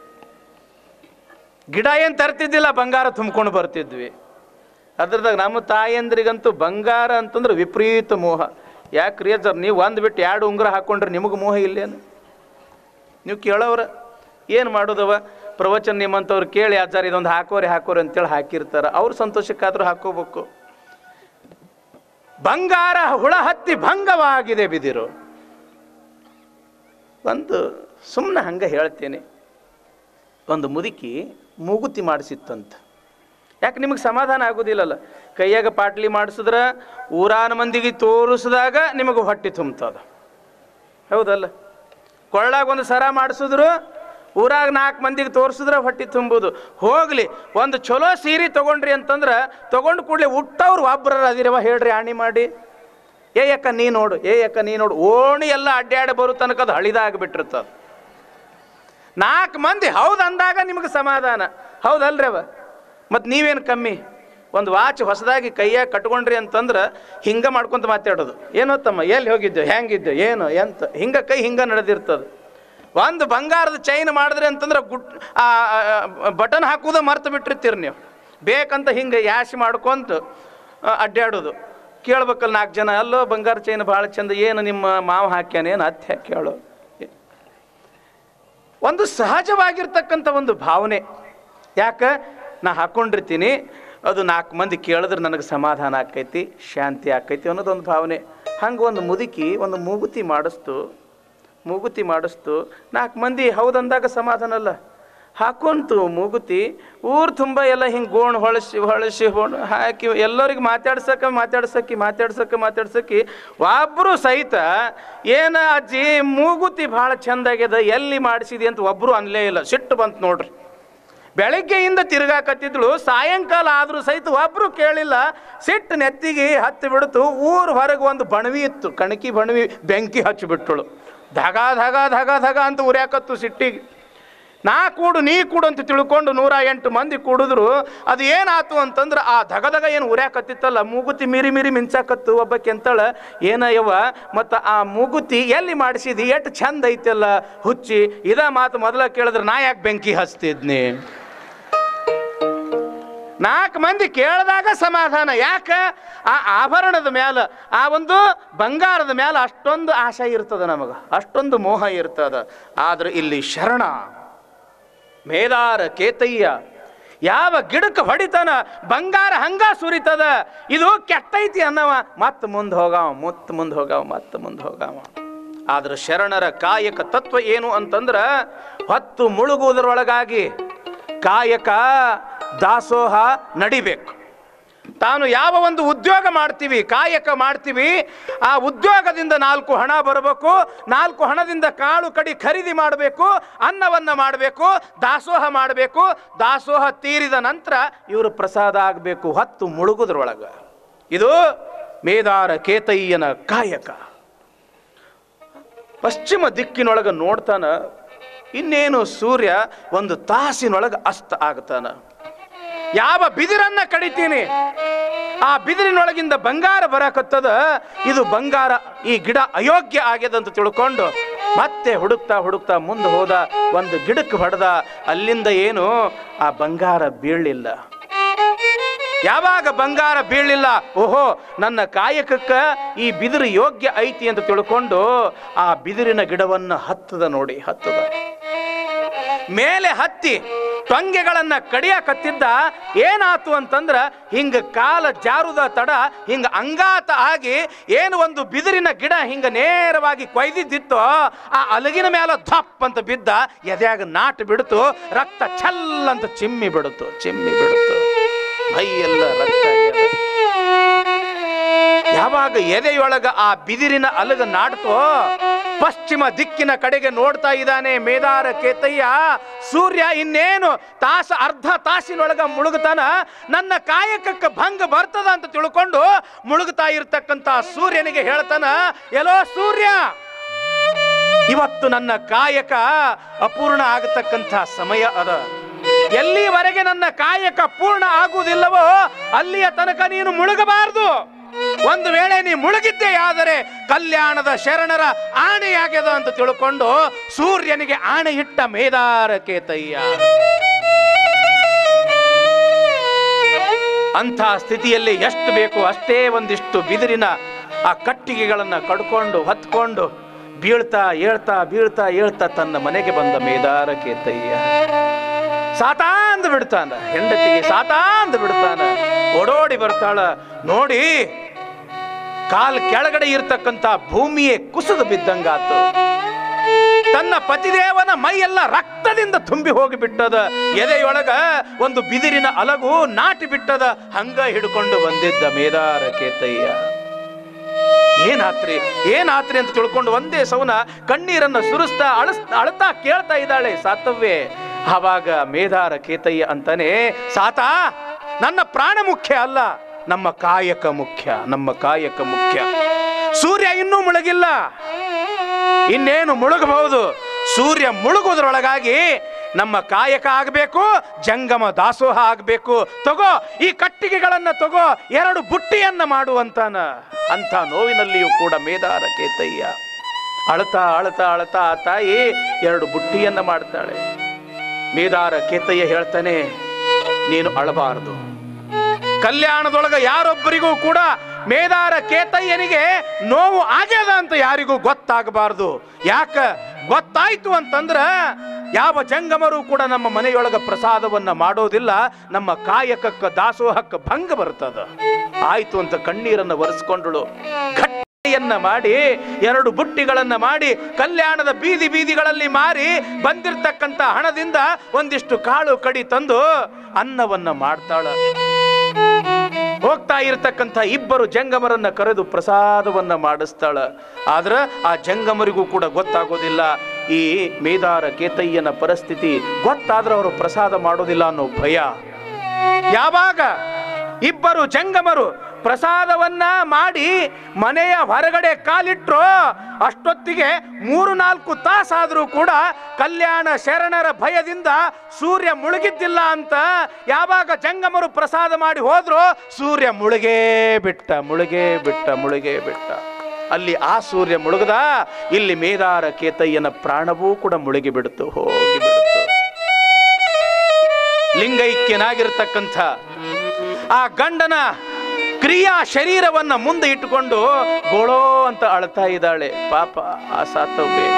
ಗಿಡ ಏನು ತರ್ತಿದ್ದಿಲ್ಲ ಬಂಗಾರ ತುಂಬ್ಕೊಂಡು ಬರ್ತಿದ್ವಿ ಅದ್ರದಾಗ ನಮ್ಮ ತಾಯಂದ್ರಿಗಂತೂ ಬಂಗಾರ ಅಂತಂದ್ರೆ ವಿಪರೀತ ಮೋಹ ಯಾಕ್ರಿ ಅಜ್ಜಾರ್ ನೀವು ಒಂದು ಬಿಟ್ಟು ಎರಡು ಉಂಗುರ ಹಾಕೊಂಡ್ರೆ ನಿಮಗೆ ಮೋಹ ಇಲ್ಲೇನು ನೀವು ಕೇಳೋರ ಏನು ಮಾಡೋದವ ಪ್ರವಚನ ನಿಮ್ಮಂಥವ್ರು ಕೇಳಿ ಆಚಾರ ಇದೊಂದು ಹಾಕೋರಿ ಹಾಕೋರಿ ಅಂತೇಳಿ ಹಾಕಿರ್ತಾರೆ ಅವ್ರ ಸಂತೋಷಕ್ಕಾದ್ರೂ ಹಾಕೋಬೇಕು ಬಂಗಾರ ಹುಳ ಹತ್ತಿ ಭಂಗವಾಗಿದೆ ಬಿದಿರು ಒಂದು ಸುಮ್ಮನೆ ಹಂಗೆ ಹೇಳ್ತೇನೆ ಒಂದು ಮುದುಕಿ ಮೂಗುತಿ ಮಾಡಿಸಿತ್ತಂತ ಯಾಕೆ ನಿಮಗೆ ಸಮಾಧಾನ ಆಗೋದಿಲ್ಲಲ್ಲ ಕೈಯಾಗ ಪಾಟ್ಲಿ ಮಾಡಿಸಿದ್ರೆ ಊರಾನ ಮಂದಿಗೆ ತೋರಿಸಿದಾಗ ನಿಮಗೆ ಹೊಟ್ಟೆ ತುಂಬ್ತದ ಹೌದಲ್ಲ ಕೊಳ್ಳಾಗ ಒಂದು ಸರ ಮಾಡಿಸಿದ್ರು ಊರಾಗ ನಾಲ್ಕು ಮಂದಿಗೆ ತೋರಿಸಿದ್ರೆ ಹೊಟ್ಟೆ ತುಂಬುದು ಹೋಗ್ಲಿ ಒಂದು ಚಲೋ ಸೀರೆ ತಗೊಂಡ್ರಿ ಅಂತಂದ್ರೆ ತಗೊಂಡು ಕೂಡಲೇ ಹುಟ್ಟವ್ರು ಒಬ್ಬರ ಅದಿರವ ಹೇಳ್ರಿ ಆಣಿ ಮಾಡಿ ಏ ಯಾಕ ನೀ ನೋಡು ಏ ಯಾಕ ನೀ ನೋಡು ಓಣಿ ಎಲ್ಲ ಅಡ್ಡಾಡಿ ಬರೋ ತನಕ ಅದು ಹಳಿದಾಗ್ಬಿಟ್ಟಿರ್ತದ ನಾಲ್ಕು ಮಂದಿ ಹೌದು ಅಂದಾಗ ನಿಮಗೆ ಸಮಾಧಾನ ಹೌದಲ್ರಿ ಅವ ಮತ್ತು ನೀವೇನು ಕಮ್ಮಿ ಒಂದು ವಾಚ್ ಹೊಸದಾಗಿ ಕೈಯಾಗ ಕಟ್ಕೊಂಡ್ರಿ ಅಂತಂದ್ರೆ ಹಿಂಗೆ ಮಾಡ್ಕೊಂತ ಮಾತಾಡೋದು ಏನೋ ತಮ್ಮ ಎಲ್ಲಿ ಹೋಗಿದ್ದೆ ಹೆಂಗಿದ್ದೆ ಏನು ಎಂತ ಹಿಂಗೆ ಕೈ ಹಿಂಗೆ ನಡೆದಿರ್ತದೆ ಒಂದು ಬಂಗಾರದ ಚೈನ್ ಮಾಡಿದ್ರಿ ಅಂತಂದ್ರೆ ಗುಟ್ ಆ ಬಟನ್ ಹಾಕೋದು ಮರ್ತು ಬಿಟ್ಟಿರ್ತೀರಿ ನೀವು ಬೇಕಂತ ಹಿಂಗೆ ಯಾಶಿ ಮಾಡ್ಕೊಂತ ಆ, ಅಡ್ಡಾಡೋದು ಕೇಳ್ಬೇಕಲ್ಲ ನಾಲ್ಕು ಜನ ಅಲ್ಲೋ ಬಂಗಾರ ಚೈನ್ ಭಾಳ ಚಂದ ಏನು ನಿಮ್ಮ ಮಾವ ಹಾಕ್ಯಾನ ಏನು ಅತ್ತೆ ಹಾಕ್ಯಾಳು ಒಂದು ಸಹಜವಾಗಿರ್ತಕ್ಕಂಥ ಒಂದು ಭಾವನೆ ಯಾಕೆ ನಾ ಹಾಕ್ಕೊಂಡಿರ್ತೀನಿ ಅದು ನಾಲ್ಕು ಮಂದಿ ಕೇಳಿದ್ರೆ ನನಗೆ ಸಮಾಧಾನ ಆಕೈತಿ ಶಾಂತಿ ಆಕೈತಿ ಅನ್ನೋದೊಂದು ಭಾವನೆ ಹಂಗೆ ಒಂದು ಮುದುಕಿ ಒಂದು ಮೂಗುತಿ ಮಾಡಿಸ್ತು ಮೂಗುತಿ ಮಾಡಿಸ್ತು ನಾಲ್ಕು ಮಂದಿ ಹೌದಂದಾಗ ಸಮಾಧಾನ ಅಲ್ಲ ಹಾಕೊಂತು ಮೂಗುತಿ ಊರು ತುಂಬ ಎಲ್ಲ ಹಿಂಗೆ ಗೋಣ್ ಹೊಳಸಿ ಹೊಳಸಿ ಹೊಣ್ ಹಾಕಿ ಎಲ್ಲರಿಗೆ ಮಾತಾಡ್ಸಕ್ಕೆ ಮಾತಾಡ್ಸಕ್ಕಿ ಮಾತಾಡ್ಸಕ್ಕೆ ಮಾತಾಡ್ಸಕ್ಕಿ ಒಬ್ಬರು ಸಹಿತ ಏನ ಅಜ್ಜಿ ಮೂಗುತಿ ಭಾಳ ಚಂದಾಗ್ಯದ ಎಲ್ಲಿ ಮಾಡಿಸಿದಿ ಅಂತ ಒಬ್ಬರು ಅನ್ಲೇ ಇಲ್ಲ ಸಿಟ್ಟು ಬಂತು ನೋಡ್ರಿ ಬೆಳಗ್ಗೆಯಿಂದ ತಿರುಗಾಕತ್ತಿದ್ಳು ಸಾಯಂಕಾಲ ಆದರೂ ಸಹಿತ ಒಬ್ಬರು ಕೇಳಿಲ್ಲ ಸಿಟ್ಟು ನೆತ್ತಿಗೆ ಹತ್ತಿ ಬಿಡ್ತು ಊರು ಹೊರಗೆ ಒಂದು ಬಣವಿ ಇತ್ತು ಕಣಕಿ ಬಣವಿ ಬೆಂಕಿ ಹಚ್ಚಿಬಿಟ್ಟಳು ಧಗ ಧಗ ಧಗ ಧಗ ಅಂತ ಉರ್ಯಾಕತ್ತು ಸಿಟ್ಟಿಗೆ ನಾ ಕೂಡು ನೀ ಕೂಡು ಅಂತ ತಿಳ್ಕೊಂಡು ನೂರ ಎಂಟು ಮಂದಿ ಕೂಡಿದ್ರು ಅದು ಏನಾತು ಅಂತಂದ್ರೆ ಆ ಧಗಧಗ ಏನು ಉರ್ಯಾಕತ್ತಿತ್ತಲ್ಲ ಮೂಗುತಿ ಮೀರಿ ಮೀರಿ ಮಿಂಚಾಕತ್ತು ಒಬ್ಬಕ್ಕೆ ಅಂತಳ ಏನಯ್ಯವ ಮತ್ತು ಆ ಮೂಗುತಿ ಎಲ್ಲಿ ಮಾಡಿಸಿದಿ ಎಷ್ಟು ಚಂದ ಐತಲ್ಲ ಹುಚ್ಚಿ ಇದ ಮಾತು ಮೊದಲ ಕೇಳಿದ್ರೆ ನಾ ಯಾಕೆ ಬೆಂಕಿ ಹಚ್ತಿದ್ನಿ ನಾಲ್ಕು ಮಂದಿ ಕೇಳಿದಾಗ ಸಮಾಧಾನ ಯಾಕೆ ಆ ಆಭರಣದ ಮೇಲೆ ಆ ಒಂದು ಬಂಗಾರದ ಮೇಲೆ ಅಷ್ಟೊಂದು ಆಶೆ ಇರ್ತದ ನಮಗೆ ಅಷ್ಟೊಂದು ಮೋಹ ಇರ್ತದ ಆದ್ರೆ ಇಲ್ಲಿ ಶರಣ ಮೇದಾರ ಕೇತಯ್ಯ ಯಾವ ಗಿಡಕ್ಕೆ ಹೊಡಿತಾನ ಬಂಗಾರ ಹಂಗ ಸುರಿತದ ಇದು ಕೆಟ್ಟೈತಿ ಅನ್ನವ ಮತ್ತ ಮುಂದೆ ಹೋಗಾವ ಮುತ್ತ ಮುಂದೆ ಹೋಗಾವ ಮತ್ತ ಮುಂದೆ ಹೋಗಾವ ಆದ್ರೆ ಶರಣರ ಕಾಯಕ ತತ್ವ ಏನು ಅಂತಂದ್ರ ಹೊತ್ತು ಮುಳುಗುವುದರೊಳಗಾಗಿ ಕಾಯಕ ದಾಸೋಹ ನಡಿಬೇಕು ತಾನು ಯಾವ ಒಂದು ಉದ್ಯೋಗ ಮಾಡ್ತೀವಿ ಕಾಯಕ ಮಾಡ್ತೀವಿ ಆ ಉದ್ಯೋಗದಿಂದ ನಾಲ್ಕು ಹಣ ಬರಬೇಕು ನಾಲ್ಕು ಹಣದಿಂದ ಕಾಳು ಕಡಿ ಖರೀದಿ ಮಾಡಬೇಕು ಅನ್ನವನ್ನು ಮಾಡಬೇಕು ದಾಸೋಹ ಮಾಡಬೇಕು ದಾಸೋಹ ತೀರಿದ ನಂತರ ಇವರು ಪ್ರಸಾದ ಆಗಬೇಕು ಹೊತ್ತು ಮುಳುಗುದ್ರೊಳಗ ಇದು ಮೇದಾರ ಕೇತಯ್ಯನ ಕಾಯಕ ಪಶ್ಚಿಮ ದಿಕ್ಕಿನೊಳಗೆ ನೋಡ್ತಾನ ಇನ್ನೇನು ಸೂರ್ಯ ಒಂದು ತಾಸಿನೊಳಗೆ ಅಸ್ತ ಆಗ್ತಾನ ಯಾವ ಬಿದಿರನ್ನ ಕಡಿತೀನಿ ಆ ಬಿದಿರಿನೊಳಗಿಂದ ಬಂಗಾರ ಬರಕತ್ತದ ಇದು ಬಂಗಾರ ಈ ಗಿಡ ಅಯೋಗ್ಯ ಆಗ್ಯದ ಅಂತ ತಿಳ್ಕೊಂಡು ಮತ್ತೆ ಹುಡುಕ್ತಾ ಹುಡುಕ್ತಾ ಮುಂದೆ ಹೋದ ಒಂದು ಗಿಡಕ್ಕೆ ಹೊಡೆದ ಅಲ್ಲಿಂದ ಏನು ಆ ಬಂಗಾರ ಬೀಳಲಿಲ್ಲ ಯಾವಾಗ ಬಂಗಾರ ಬೀಳಲಿಲ್ಲ ಓಹೋ ನನ್ನ ಕಾಯಕಕ್ಕ ಈ ಬಿದಿರು ಯೋಗ್ಯ ಐತಿ ಅಂತ ತಿಳ್ಕೊಂಡು ಆ ಬಿದಿರಿನ ಗಿಡವನ್ನು ಹತ್ತದ ನೋಡಿ ಹತ್ತದ ಮೇಲೆ ಹತ್ತಿ ಟೊಂಗೆಗಳನ್ನ ಕಡಿಯಕತ್ತಿದ್ದ ಏನಾತು ಅಂತಂದ್ರ ಹಿಂಗ ಕಾಲ ಜಾರುದ ತಡ ಹಿಂಗ ಅಂಗಾತ ಆಗಿ ಏನು ಒಂದು ಬಿದಿರಿನ ಗಿಡ ಹಿಂಗ ನೇರವಾಗಿ ಕೊಯ್ದಿದ್ದಿತ್ತು ಆ ಅಲಗಿನ ಮೇಲೆ ಧಪ್ ಅಂತ ಬಿದ್ದ ಎದ್ಯಾಗ ನಾಟ್ ಬಿಡ್ತು ರಕ್ತ ಛಲ್ ಅಂತ ಚಿಮ್ಮಿ ಬಿಡುತ್ತು ಚಿಮ್ಮಿ ಬಿಡುತ್ತು ಮೈ ಎಲ್ಲ ರಕ್ತ ಆಗ್ಯದ. ಯಾವಾಗ ಎದೆಯೊಳಗ ಆ ಬಿದಿರಿನ ಅಲಗ ನಾಡ್ತೋ ಪಶ್ಚಿಮ ದಿಕ್ಕಿನ ಕಡೆಗೆ ನೋಡ್ತಾ ಇದ್ದಾನೆ ಮೇದಾರ ಕೇತಯ್ಯ ಸೂರ್ಯ ಇನ್ನೇನು ತಾಸ ಅರ್ಧ ತಾಸಿನೊಳಗ ಮುಳುಗುತ್ತಾನ ನನ್ನ ಕಾಯಕಕ್ಕೆ ಭಂಗ ಬರ್ತದ ಅಂತ ತಿಳ್ಕೊಂಡು ಮುಳುಗುತ್ತಾ ಇರ್ತಕ್ಕಂತ ಸೂರ್ಯನಿಗೆ ಹೇಳ್ತಾನ ಎಲ್ಲೋ ಸೂರ್ಯ ಇವತ್ತು ನನ್ನ ಕಾಯಕ ಅಪೂರ್ಣ ಆಗತಕ್ಕಂಥ ಸಮಯ ಅದ ಎಲ್ಲಿವರೆಗೆ ನನ್ನ ಕಾಯಕ ಪೂರ್ಣ ಆಗುವುದಿಲ್ಲವೋ ಅಲ್ಲಿಯ ತನಕ ನೀನು ಮುಳುಗಬಾರದು ಒಂದು ವೇಳೆ ನೀ ಮುಳುಗಿದ್ದೇ ಆದರೆ ಕಲ್ಯಾಣದ ಶರಣರ ಆಣೆಯಾಗ್ಯದ ಅಂತ ತಿಳ್ಕೊಂಡು ಸೂರ್ಯನಿಗೆ ಆಣೆ ಇಟ್ಟ ಮೇದಾರ ಕೇತಯ್ಯ ಅಂಥ ಸ್ಥಿತಿಯಲ್ಲಿ ಎಷ್ಟು ಬೇಕು ಅಷ್ಟೇ ಒಂದಿಷ್ಟು ಬಿದಿರಿನ ಆ ಕಟ್ಟಿಗೆಗಳನ್ನ ಕಡ್ಕೊಂಡು ಹೊತ್ಕೊಂಡು ಬೀಳ್ತಾ ಏಳ್ತಾ ಬೀಳ್ತಾ ಏಳ್ತಾ ತನ್ನ ಮನೆಗೆ ಬಂದ ಮೇದಾರ ಕೇತಯ್ಯ ಸಾತ ಅಂದು ಬಿಡ್ತಾನ ಹೆಂಡತಿಗೆ ಸಾತ ಅಂದು ಬಿಡ್ತಾನ ಓಡೋಡಿ ಬರ್ತಾಳ ನೋಡಿ ಕಾಲ್ ಕೆಳಗಡೆ ಇರ್ತಕ್ಕಂಥ ಭೂಮಿಯೇ ಕುಸಿದು ಬಿದ್ದಂಗಾತು ತನ್ನ ಪತಿದೇವನ ಮೈಯೆಲ್ಲ ರಕ್ತದಿಂದ ತುಂಬಿ ಹೋಗಿ ಬಿಟ್ಟದ ಎದೆಯೊಳಗ ಒಂದು ಬಿದಿರಿನ ಅಲಗು ನಾಟಿ ಬಿಟ್ಟದ ಹಂಗ ಹಿಡ್ಕೊಂಡು ಬಂದಿದ್ದ ಮೇದಾರ ಕೇತಯ್ಯ ಏನಾತ್ರಿ ಏನಾತ್ರಿ ಅಂತ ತಿಳ್ಕೊಂಡು ಒಂದೇ ಸೌನ ಕಣ್ಣೀರನ್ನ ಸುರಿಸ್ತಾ ಅಳಸ್ ಅಳ್ತಾ ಕೇಳ್ತಾ ಇದ್ದಾಳೆ ಸಾತವ್ವೆ ಆವಾಗ ಮೇದಾರ ಕೇತಯ್ಯ ಅಂತಾನೆ ಸಾತ ನನ್ನ ಪ್ರಾಣ ಮುಖ್ಯ ಅಲ್ಲ ನಮ್ಮ ಕಾಯಕ ಮುಖ್ಯ ನಮ್ಮ ಕಾಯಕ ಮುಖ್ಯ ಸೂರ್ಯ ಇನ್ನೂ ಮುಳುಗಿಲ್ಲ ಇನ್ನೇನು ಮುಳುಗಬಹುದು ಸೂರ್ಯ ಮುಳುಗುವುದರೊಳಗಾಗಿ ನಮ್ಮ ಕಾಯಕ ಆಗಬೇಕು ಜಂಗಮ ದಾಸೋಹ ಆಗಬೇಕು ತಗೋ ಈ ಕಟ್ಟಿಗೆಗಳನ್ನ ತಗೋ ಎರಡು ಬುಟ್ಟಿಯನ್ನ ಮಾಡುವಂತಾನ ಅಂತ ನೋವಿನಲ್ಲಿಯೂ ಕೂಡ ಮೇದಾರ ಕೇತಯ್ಯ ಅಳತಾ ಅಳತಾ ಅಳತಾ ಆ ತಾಯಿ ಎರಡು ಬುಟ್ಟಿಯನ್ನ ಮಾಡ್ತಾಳೆ ಮೇದಾರ ಕೇತಯ್ಯ ಹೇಳ್ತಾನೆ ನೀನು ಅಳಬಾರದು ಕಲ್ಯಾಣದೊಳಗ ಯಾರೊಬ್ಬರಿಗೂ ಕೂಡ ಮೇದಾರ ಕೇತಯ್ಯನಿಗೆ ನೋವು ಆಗ್ಯದ ಅಂತ ಯಾರಿಗೂ ಗೊತ್ತಾಗಬಾರ್ದು ಯಾಕ ಗೊತ್ತಾಯ್ತು ಅಂತಂದ್ರ ಯಾವ ಜಂಗಮರು ಕೂಡ ನಮ್ಮ ಮನೆಯೊಳಗ ಪ್ರಸಾದವನ್ನ ಮಾಡೋದಿಲ್ಲ ನಮ್ಮ ಕಾಯಕಕ್ಕ ದಾಸೋಹಕ್ಕ ಭಂಗ ಬರ್ತದ ಆಯ್ತು ಅಂತ ಕಣ್ಣೀರನ್ನ ಒರೆಸ್ಕೊಂಡಳು ಗಟ್ಟಿಯನ್ನ ಮಾಡಿ ಎರಡು ಬುಟ್ಟಿಗಳನ್ನ ಮಾಡಿ ಕಲ್ಯಾಣದ ಬೀದಿ ಬೀದಿಗಳಲ್ಲಿ ಮಾರಿ ಬಂದಿರ್ತಕ್ಕಂಥ ಹಣದಿಂದ ಒಂದಿಷ್ಟು ಕಾಳು ಕಡಿ ತಂದು ಅನ್ನವನ್ನ ಮಾಡ್ತಾಳ ಹೋಗ್ತಾ ಇರತಕ್ಕಂಥ ಇಬ್ಬರು ಜಂಗಮರನ್ನ ಕರೆದು ಪ್ರಸಾದವನ್ನ ಮಾಡಿಸ್ತಾಳ ಆದ್ರ ಆ ಜಂಗಮರಿಗೂ ಕೂಡ ಗೊತ್ತಾಗೋದಿಲ್ಲ ಈ ಮೇದಾರ ಕೇತಯ್ಯನ ಪರಿಸ್ಥಿತಿ ಗೊತ್ತಾದ್ರೆ ಅವರು ಪ್ರಸಾದ ಮಾಡೋದಿಲ್ಲ ಅನ್ನೋ ಭಯ ಯಾವಾಗ ಇಬ್ಬರು ಜಂಗಮರು ಪ್ರಸಾದವನ್ನ ಮಾಡಿ ಮನೆಯ ಹೊರಗಡೆ ಕಾಲಿಟ್ರು ಅಷ್ಟೊತ್ತಿಗೆ ಮೂರು ನಾಲ್ಕು ತಾಸಾದರೂ ಕೂಡ ಕಲ್ಯಾಣ ಶರಣರ ಭಯದಿಂದ ಸೂರ್ಯ ಮುಳುಗಿದ್ದಿಲ್ಲ ಅಂತ ಯಾವಾಗ ಜಂಗಮರು ಪ್ರಸಾದ ಮಾಡಿ ಹೋದ್ರು ಸೂರ್ಯ ಮುಳುಗೇ ಬಿಟ್ಟ ಮುಳುಗೇ ಬಿಟ್ಟ ಮುಳುಗೇ ಬಿಟ್ಟ ಅಲ್ಲಿ ಆ ಸೂರ್ಯ ಮುಳುಗದ ಇಲ್ಲಿ ಮೇದಾರ ಕೇತಯ್ಯನ ಪ್ರಾಣವೂ ಕೂಡ ಮುಳುಗಿ ಬಿಡ್ತು ಹೋಗಿ ಬಿಡ್ತು ಲಿಂಗೈಕ್ಯನಾಗಿರ್ತಕ್ಕಂಥ ಆ ಗಂಡನ ಕ್ರಿಯಾ ಶರೀರವನ್ನ ಮುಂದೆ ಇಟ್ಟುಕೊಂಡು ಗೋಳೋ ಅಂತ ಅಳ್ತಾ ಇದ್ದಾಳೆ ಪಾಪ ಆ ಸಾತವ್ವೆ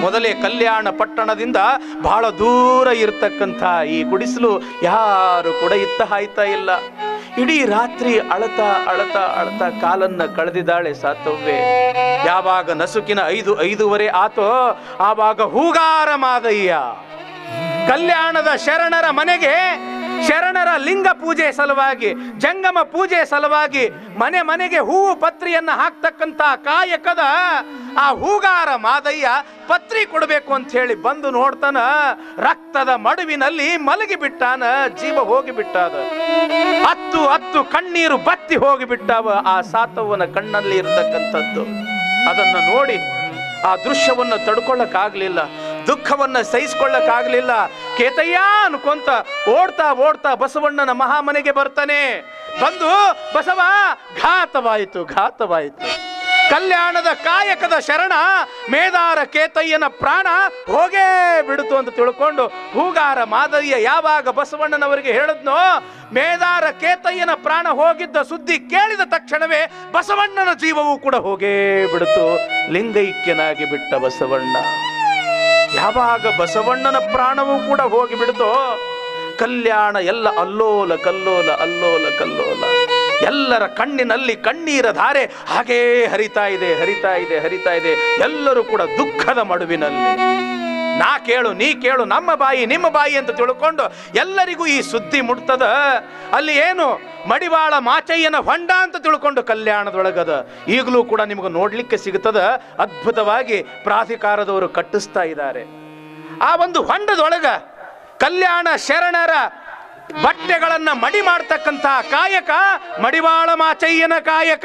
ಮೊದಲೇ ಕಲ್ಯಾಣ ಪಟ್ಟಣದಿಂದ ಬಹಳ ದೂರ ಇರತಕ್ಕಂಥ ಈ ಗುಡಿಸಲು ಯಾರು ಕೂಡ ಇತ್ತ ಹಾಯ್ತಾ ಇಲ್ಲ ಇಡೀ ರಾತ್ರಿ ಅಳತಾ ಅಳತಾ ಅಳತಾ ಕಾಲನ್ನ ಕಳೆದಿದ್ದಾಳೆ ಸಾತವ್ವೆ ಯಾವಾಗ ನಸುಕಿನ ಐದು ಐದೂವರೆ ಆತೋ ಆವಾಗ ಹೂಗಾರ ಮಾದಯ್ಯ ಕಲ್ಯಾಣದ ಶರಣರ ಮನೆಗೆ ಶರಣರ ಲಿಂಗ ಪೂಜೆ ಸಲುವಾಗಿ ಜಂಗಮ ಪೂಜೆ ಸಲುವಾಗಿ ಮನೆ ಮನೆಗೆ ಹೂವು ಪತ್ರಿಯನ್ನ ಹಾಕ್ತಕ್ಕಂತ ಕಾಯಕದ ಆ ಹೂಗಾರ ಮಾದಯ್ಯ ಪತ್ರಿ ಕೊಡಬೇಕು ಅಂತ ಹೇಳಿ ಬಂದು ನೋಡ್ತಾನ ರಕ್ತದ ಮಡುವಿನಲ್ಲಿ ಮಲಗಿ ಬಿಟ್ಟಾನ ಜೀವ ಹೋಗಿ ಬಿಟ್ಟಾದ ಹತ್ತು ಹತ್ತು ಕಣ್ಣೀರು ಬತ್ತಿ ಹೋಗಿ ಬಿಟ್ಟಾವ ಆ ಸಾತವ್ವನ ಕಣ್ಣಲ್ಲಿ ಇರತಕ್ಕಂಥದ್ದು ಅದನ್ನ ನೋಡಿ ಆ ದೃಶ್ಯವನ್ನ ತಡ್ಕೊಳ್ಳಕ್ಕಾಗ್ಲಿಲ್ಲ ದುಃಖವನ್ನ ಸಹಿಸ್ಕೊಳ್ಳಕ್ಕಾಗ್ಲಿಲ್ಲ ಕೇತಯ್ಯ ಅನ್ಕೊಂತ ಓಡ್ತಾ ಓಡ್ತಾ ಬಸವಣ್ಣನ ಮಹಾಮನೆಗೆ ಬರ್ತಾನೆ ಬಂದು ಬಸವ ಘಾತವಾಯಿತು ಘಾತವಾಯಿತು ಕಲ್ಯಾಣದ ಕಾಯಕದ ಶರಣ ಮೇದಾರ ಕೇತಯ್ಯನ ಪ್ರಾಣ ಹೋಗೇ ಬಿಡುತ್ತು ಅಂತ ತಿಳ್ಕೊಂಡು ಹೂಗಾರ ಮಾದರಿಯ ಯಾವಾಗ ಬಸವಣ್ಣನವರಿಗೆ ಹೇಳಿದ್ನೋ ಮೇದಾರ ಕೇತಯ್ಯನ ಪ್ರಾಣ ಹೋಗಿದ್ದ ಸುದ್ದಿ ಕೇಳಿದ ತಕ್ಷಣವೇ ಬಸವಣ್ಣನ ಜೀವವು ಕೂಡ ಹೋಗೇ ಬಿಡುತ್ತು ಲಿಂಗೈಕ್ಯನಾಗಿ ಬಿಟ್ಟ ಬಸವಣ್ಣ ಯಾವಾಗ ಬಸವಣ್ಣನ ಪ್ರಾಣವೂ ಕೂಡ ಹೋಗಿ ಬಿಡುತ್ತೋ ಕಲ್ಯಾಣ ಎಲ್ಲ ಅಲ್ಲೋಲ ಕಲ್ಲೋಲ ಅಲ್ಲೋಲ ಕಲ್ಲೋಲ ಎಲ್ಲರ ಕಣ್ಣಿನಲ್ಲಿ ಕಣ್ಣೀರ ಧಾರೆ ಹಾಗೇ ಹರಿತಾ ಇದೆ ಹರಿತಾ ಇದೆ ಹರಿತಾ ಇದೆ ಎಲ್ಲರೂ ಕೂಡ ದುಃಖದ ಮಡುವಿನಲ್ಲಿ ನಾ ಕೇಳು ನೀ ಕೇಳು ನಮ್ಮ ಬಾಯಿ ನಿಮ್ಮ ಬಾಯಿ ಅಂತ ತಿಳ್ಕೊಂಡು ಎಲ್ಲರಿಗೂ ಈ ಸುದ್ದಿ ಮುಟ್ತದ ಅಲ್ಲಿ ಏನು ಮಡಿವಾಳ ಮಾಚಯ್ಯನ ಹೊಂಡ ಅಂತ ತಿಳ್ಕೊಂಡು ಕಲ್ಯಾಣದೊಳಗದ ಈಗಲೂ ಕೂಡ ನಿಮಗೆ ನೋಡ್ಲಿಕ್ಕೆ ಸಿಗುತ್ತದ ಅದ್ಭುತವಾಗಿ ಪ್ರಾಧಿಕಾರದವರು ಕಟ್ಟಿಸ್ತಾ ಇದ್ದಾರೆ ಆ ಒಂದು ಹೊಂಡದೊಳಗ ಕಲ್ಯಾಣ ಶರಣರ ಬಟ್ಟೆಗಳನ್ನ ಮಡಿ ಮಾಡ್ತಕ್ಕಂಥ ಕಾಯಕ ಮಡಿವಾಳ ಮಾಚಯ್ಯನ ಕಾಯಕ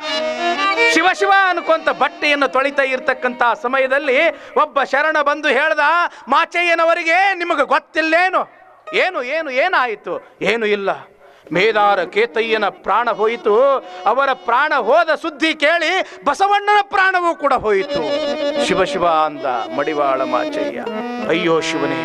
ಶಿವ ಶಿವ ಅನ್ಕೊಂತ ಬಟ್ಟೆಯನ್ನು ತೊಳಿತಾ ಇರ್ತಕ್ಕಂಥ ಸಮಯದಲ್ಲಿ ಒಬ್ಬ ಶರಣ ಬಂದು ಹೇಳ್ದ ಮಾಚಯ್ಯನವರಿಗೆ ನಿಮಗೆ ಗೊತ್ತಿಲ್ಲೇನು ಏನು ಏನು ಏನಾಯಿತು ಏನು ಇಲ್ಲ ಮೇದಾರ ಕೇತಯ್ಯನ ಪ್ರಾಣ ಹೋಯಿತು ಅವರ ಪ್ರಾಣ ಹೋದ ಸುದ್ದಿ ಕೇಳಿ ಬಸವಣ್ಣನ ಪ್ರಾಣವೂ ಕೂಡ ಹೋಯಿತು ಶಿವ ಶಿವ ಅಂದ ಮಡಿವಾಳ ಮಾಚಯ್ಯ ಅಯ್ಯೋ ಶಿವನೇ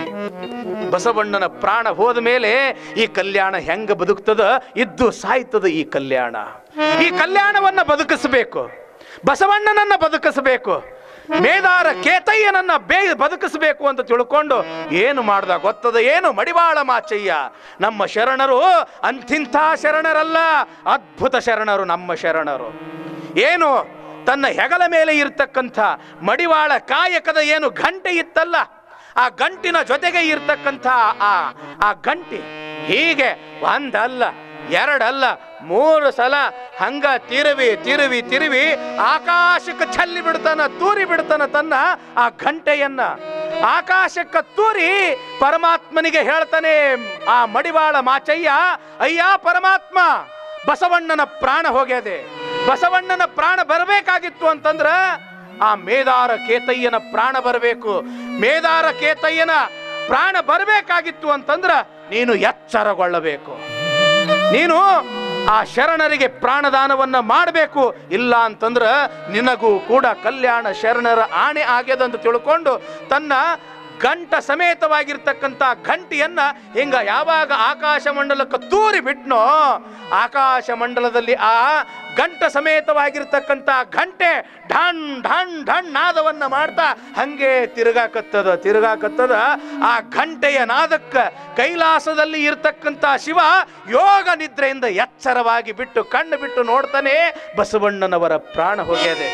ಬಸವಣ್ಣನ ಪ್ರಾಣ ಹೋದ ಮೇಲೆ ಈ ಕಲ್ಯಾಣ ಹೆಂಗ ಬದುಕ್ತದ ಇದ್ದು ಸಾಯ್ತದ ಈ ಕಲ್ಯಾಣ ಈ ಕಲ್ಯಾಣವನ್ನ ಬದುಕಿಸಬೇಕು ಬಸವಣ್ಣನನ್ನ ಬದುಕಿಸಬೇಕು ಮೇದಾರ ಕೇತಯ್ಯನನ್ನ ಬೇ ಬದುಕಿಸಬೇಕು ಅಂತ ತಿಳ್ಕೊಂಡು ಏನು ಮಾಡ್ದ ಗೊತ್ತದ ಏನು ಮಡಿವಾಳ ಮಾಚಯ್ಯ ನಮ್ಮ ಶರಣರು ಅಂಥಿಂಥ ಶರಣರಲ್ಲ ಅದ್ಭುತ ಶರಣರು ನಮ್ಮ ಶರಣರು ಏನು ತನ್ನ ಹೆಗಲ ಮೇಲೆ ಇರ್ತಕ್ಕಂಥ ಮಡಿವಾಳ ಕಾಯಕದ ಏನು ಗಂಟೆ ಇತ್ತಲ್ಲ ಆ ಗಂಟಿನ ಜೊತೆಗೆ ಇರ್ತಕ್ಕಂಥ ಆ ಆ ಗಂಟಿ ಹೀಗೆ ಒಂದಲ್ಲ ಎರಡಲ್ಲ ಮೂರು ಸಲ ಹಂಗ ತಿರುವಿ ತಿರುವಿ ತಿರುವಿ ಆಕಾಶಕ್ಕೆ ಚೆಲ್ಲಿ ಬಿಡ್ತಾನ ತೂರಿ ಬಿಡ್ತಾನ ತನ್ನ ಆ ಗಂಟೆಯನ್ನ ಆಕಾಶಕ್ಕೆ ತೂರಿ ಪರಮಾತ್ಮನಿಗೆ ಹೇಳ್ತಾನೆ ಆ ಮಡಿವಾಳ ಮಾಚಯ್ಯ ಅಯ್ಯ ಪರಮಾತ್ಮ ಬಸವಣ್ಣನ ಪ್ರಾಣ ಹೋಗ್ಯದೆ ಬಸವಣ್ಣನ ಪ್ರಾಣ ಬರಬೇಕಾಗಿತ್ತು ಅಂತಂದ್ರ ಆ ಮೇದಾರ ಕೇತಯ್ಯನ ಪ್ರಾಣ ಬರಬೇಕು ಮೇದಾರ ಕೇತಯ್ಯನ ಪ್ರಾಣ ಬರಬೇಕಾಗಿತ್ತು ಅಂತಂದ್ರ ನೀನು ಎಚ್ಚರಗೊಳ್ಳಬೇಕು ನೀನು ಆ ಶರಣರಿಗೆ ಪ್ರಾಣದಾನವನ್ನ ಮಾಡಬೇಕು ಇಲ್ಲ ಅಂತಂದ್ರ ನಿನಗೂ ಕೂಡ ಕಲ್ಯಾಣ ಶರಣರ ಆಣೆ ಆಗ್ಯದ ಅಂತ ತಿಳ್ಕೊಂಡು ತನ್ನ ಗಂಟ ಸಮೇತವಾಗಿರ್ತಕ್ಕಂಥ ಘಂಟಿಯನ್ನ ಹಿಂಗ ಯಾವಾಗ ಆಕಾಶ ಮಂಡಲಕ್ಕೆ ತೂರಿ ಬಿಟ್ನೋ ಆಕಾಶ ಮಂಡಲದಲ್ಲಿ ಆ ಗಂಟ ಸಮೇತವಾಗಿರ್ತಕ್ಕಂಥ ಘಂಟೆ ಢಣ್ ಢಣ್ ಢಣ್ ನಾದವನ್ನ ಮಾಡ್ತಾ ಹಂಗೆ ತಿರುಗಾಕತ್ತದ ತಿರುಗಾಕತ್ತದ ಆ ಘಂಟೆಯ ನಾದಕ್ಕ ಕೈಲಾಸದಲ್ಲಿ ಇರ್ತಕ್ಕಂಥ ಶಿವ ಯೋಗ ನಿದ್ರೆಯಿಂದ ಎಚ್ಚರವಾಗಿ ಬಿಟ್ಟು ಕಣ್ಣು ಬಿಟ್ಟು ನೋಡ್ತಾನೆ ಬಸವಣ್ಣನವರ ಪ್ರಾಣ ಹೋಗ್ಯದೆ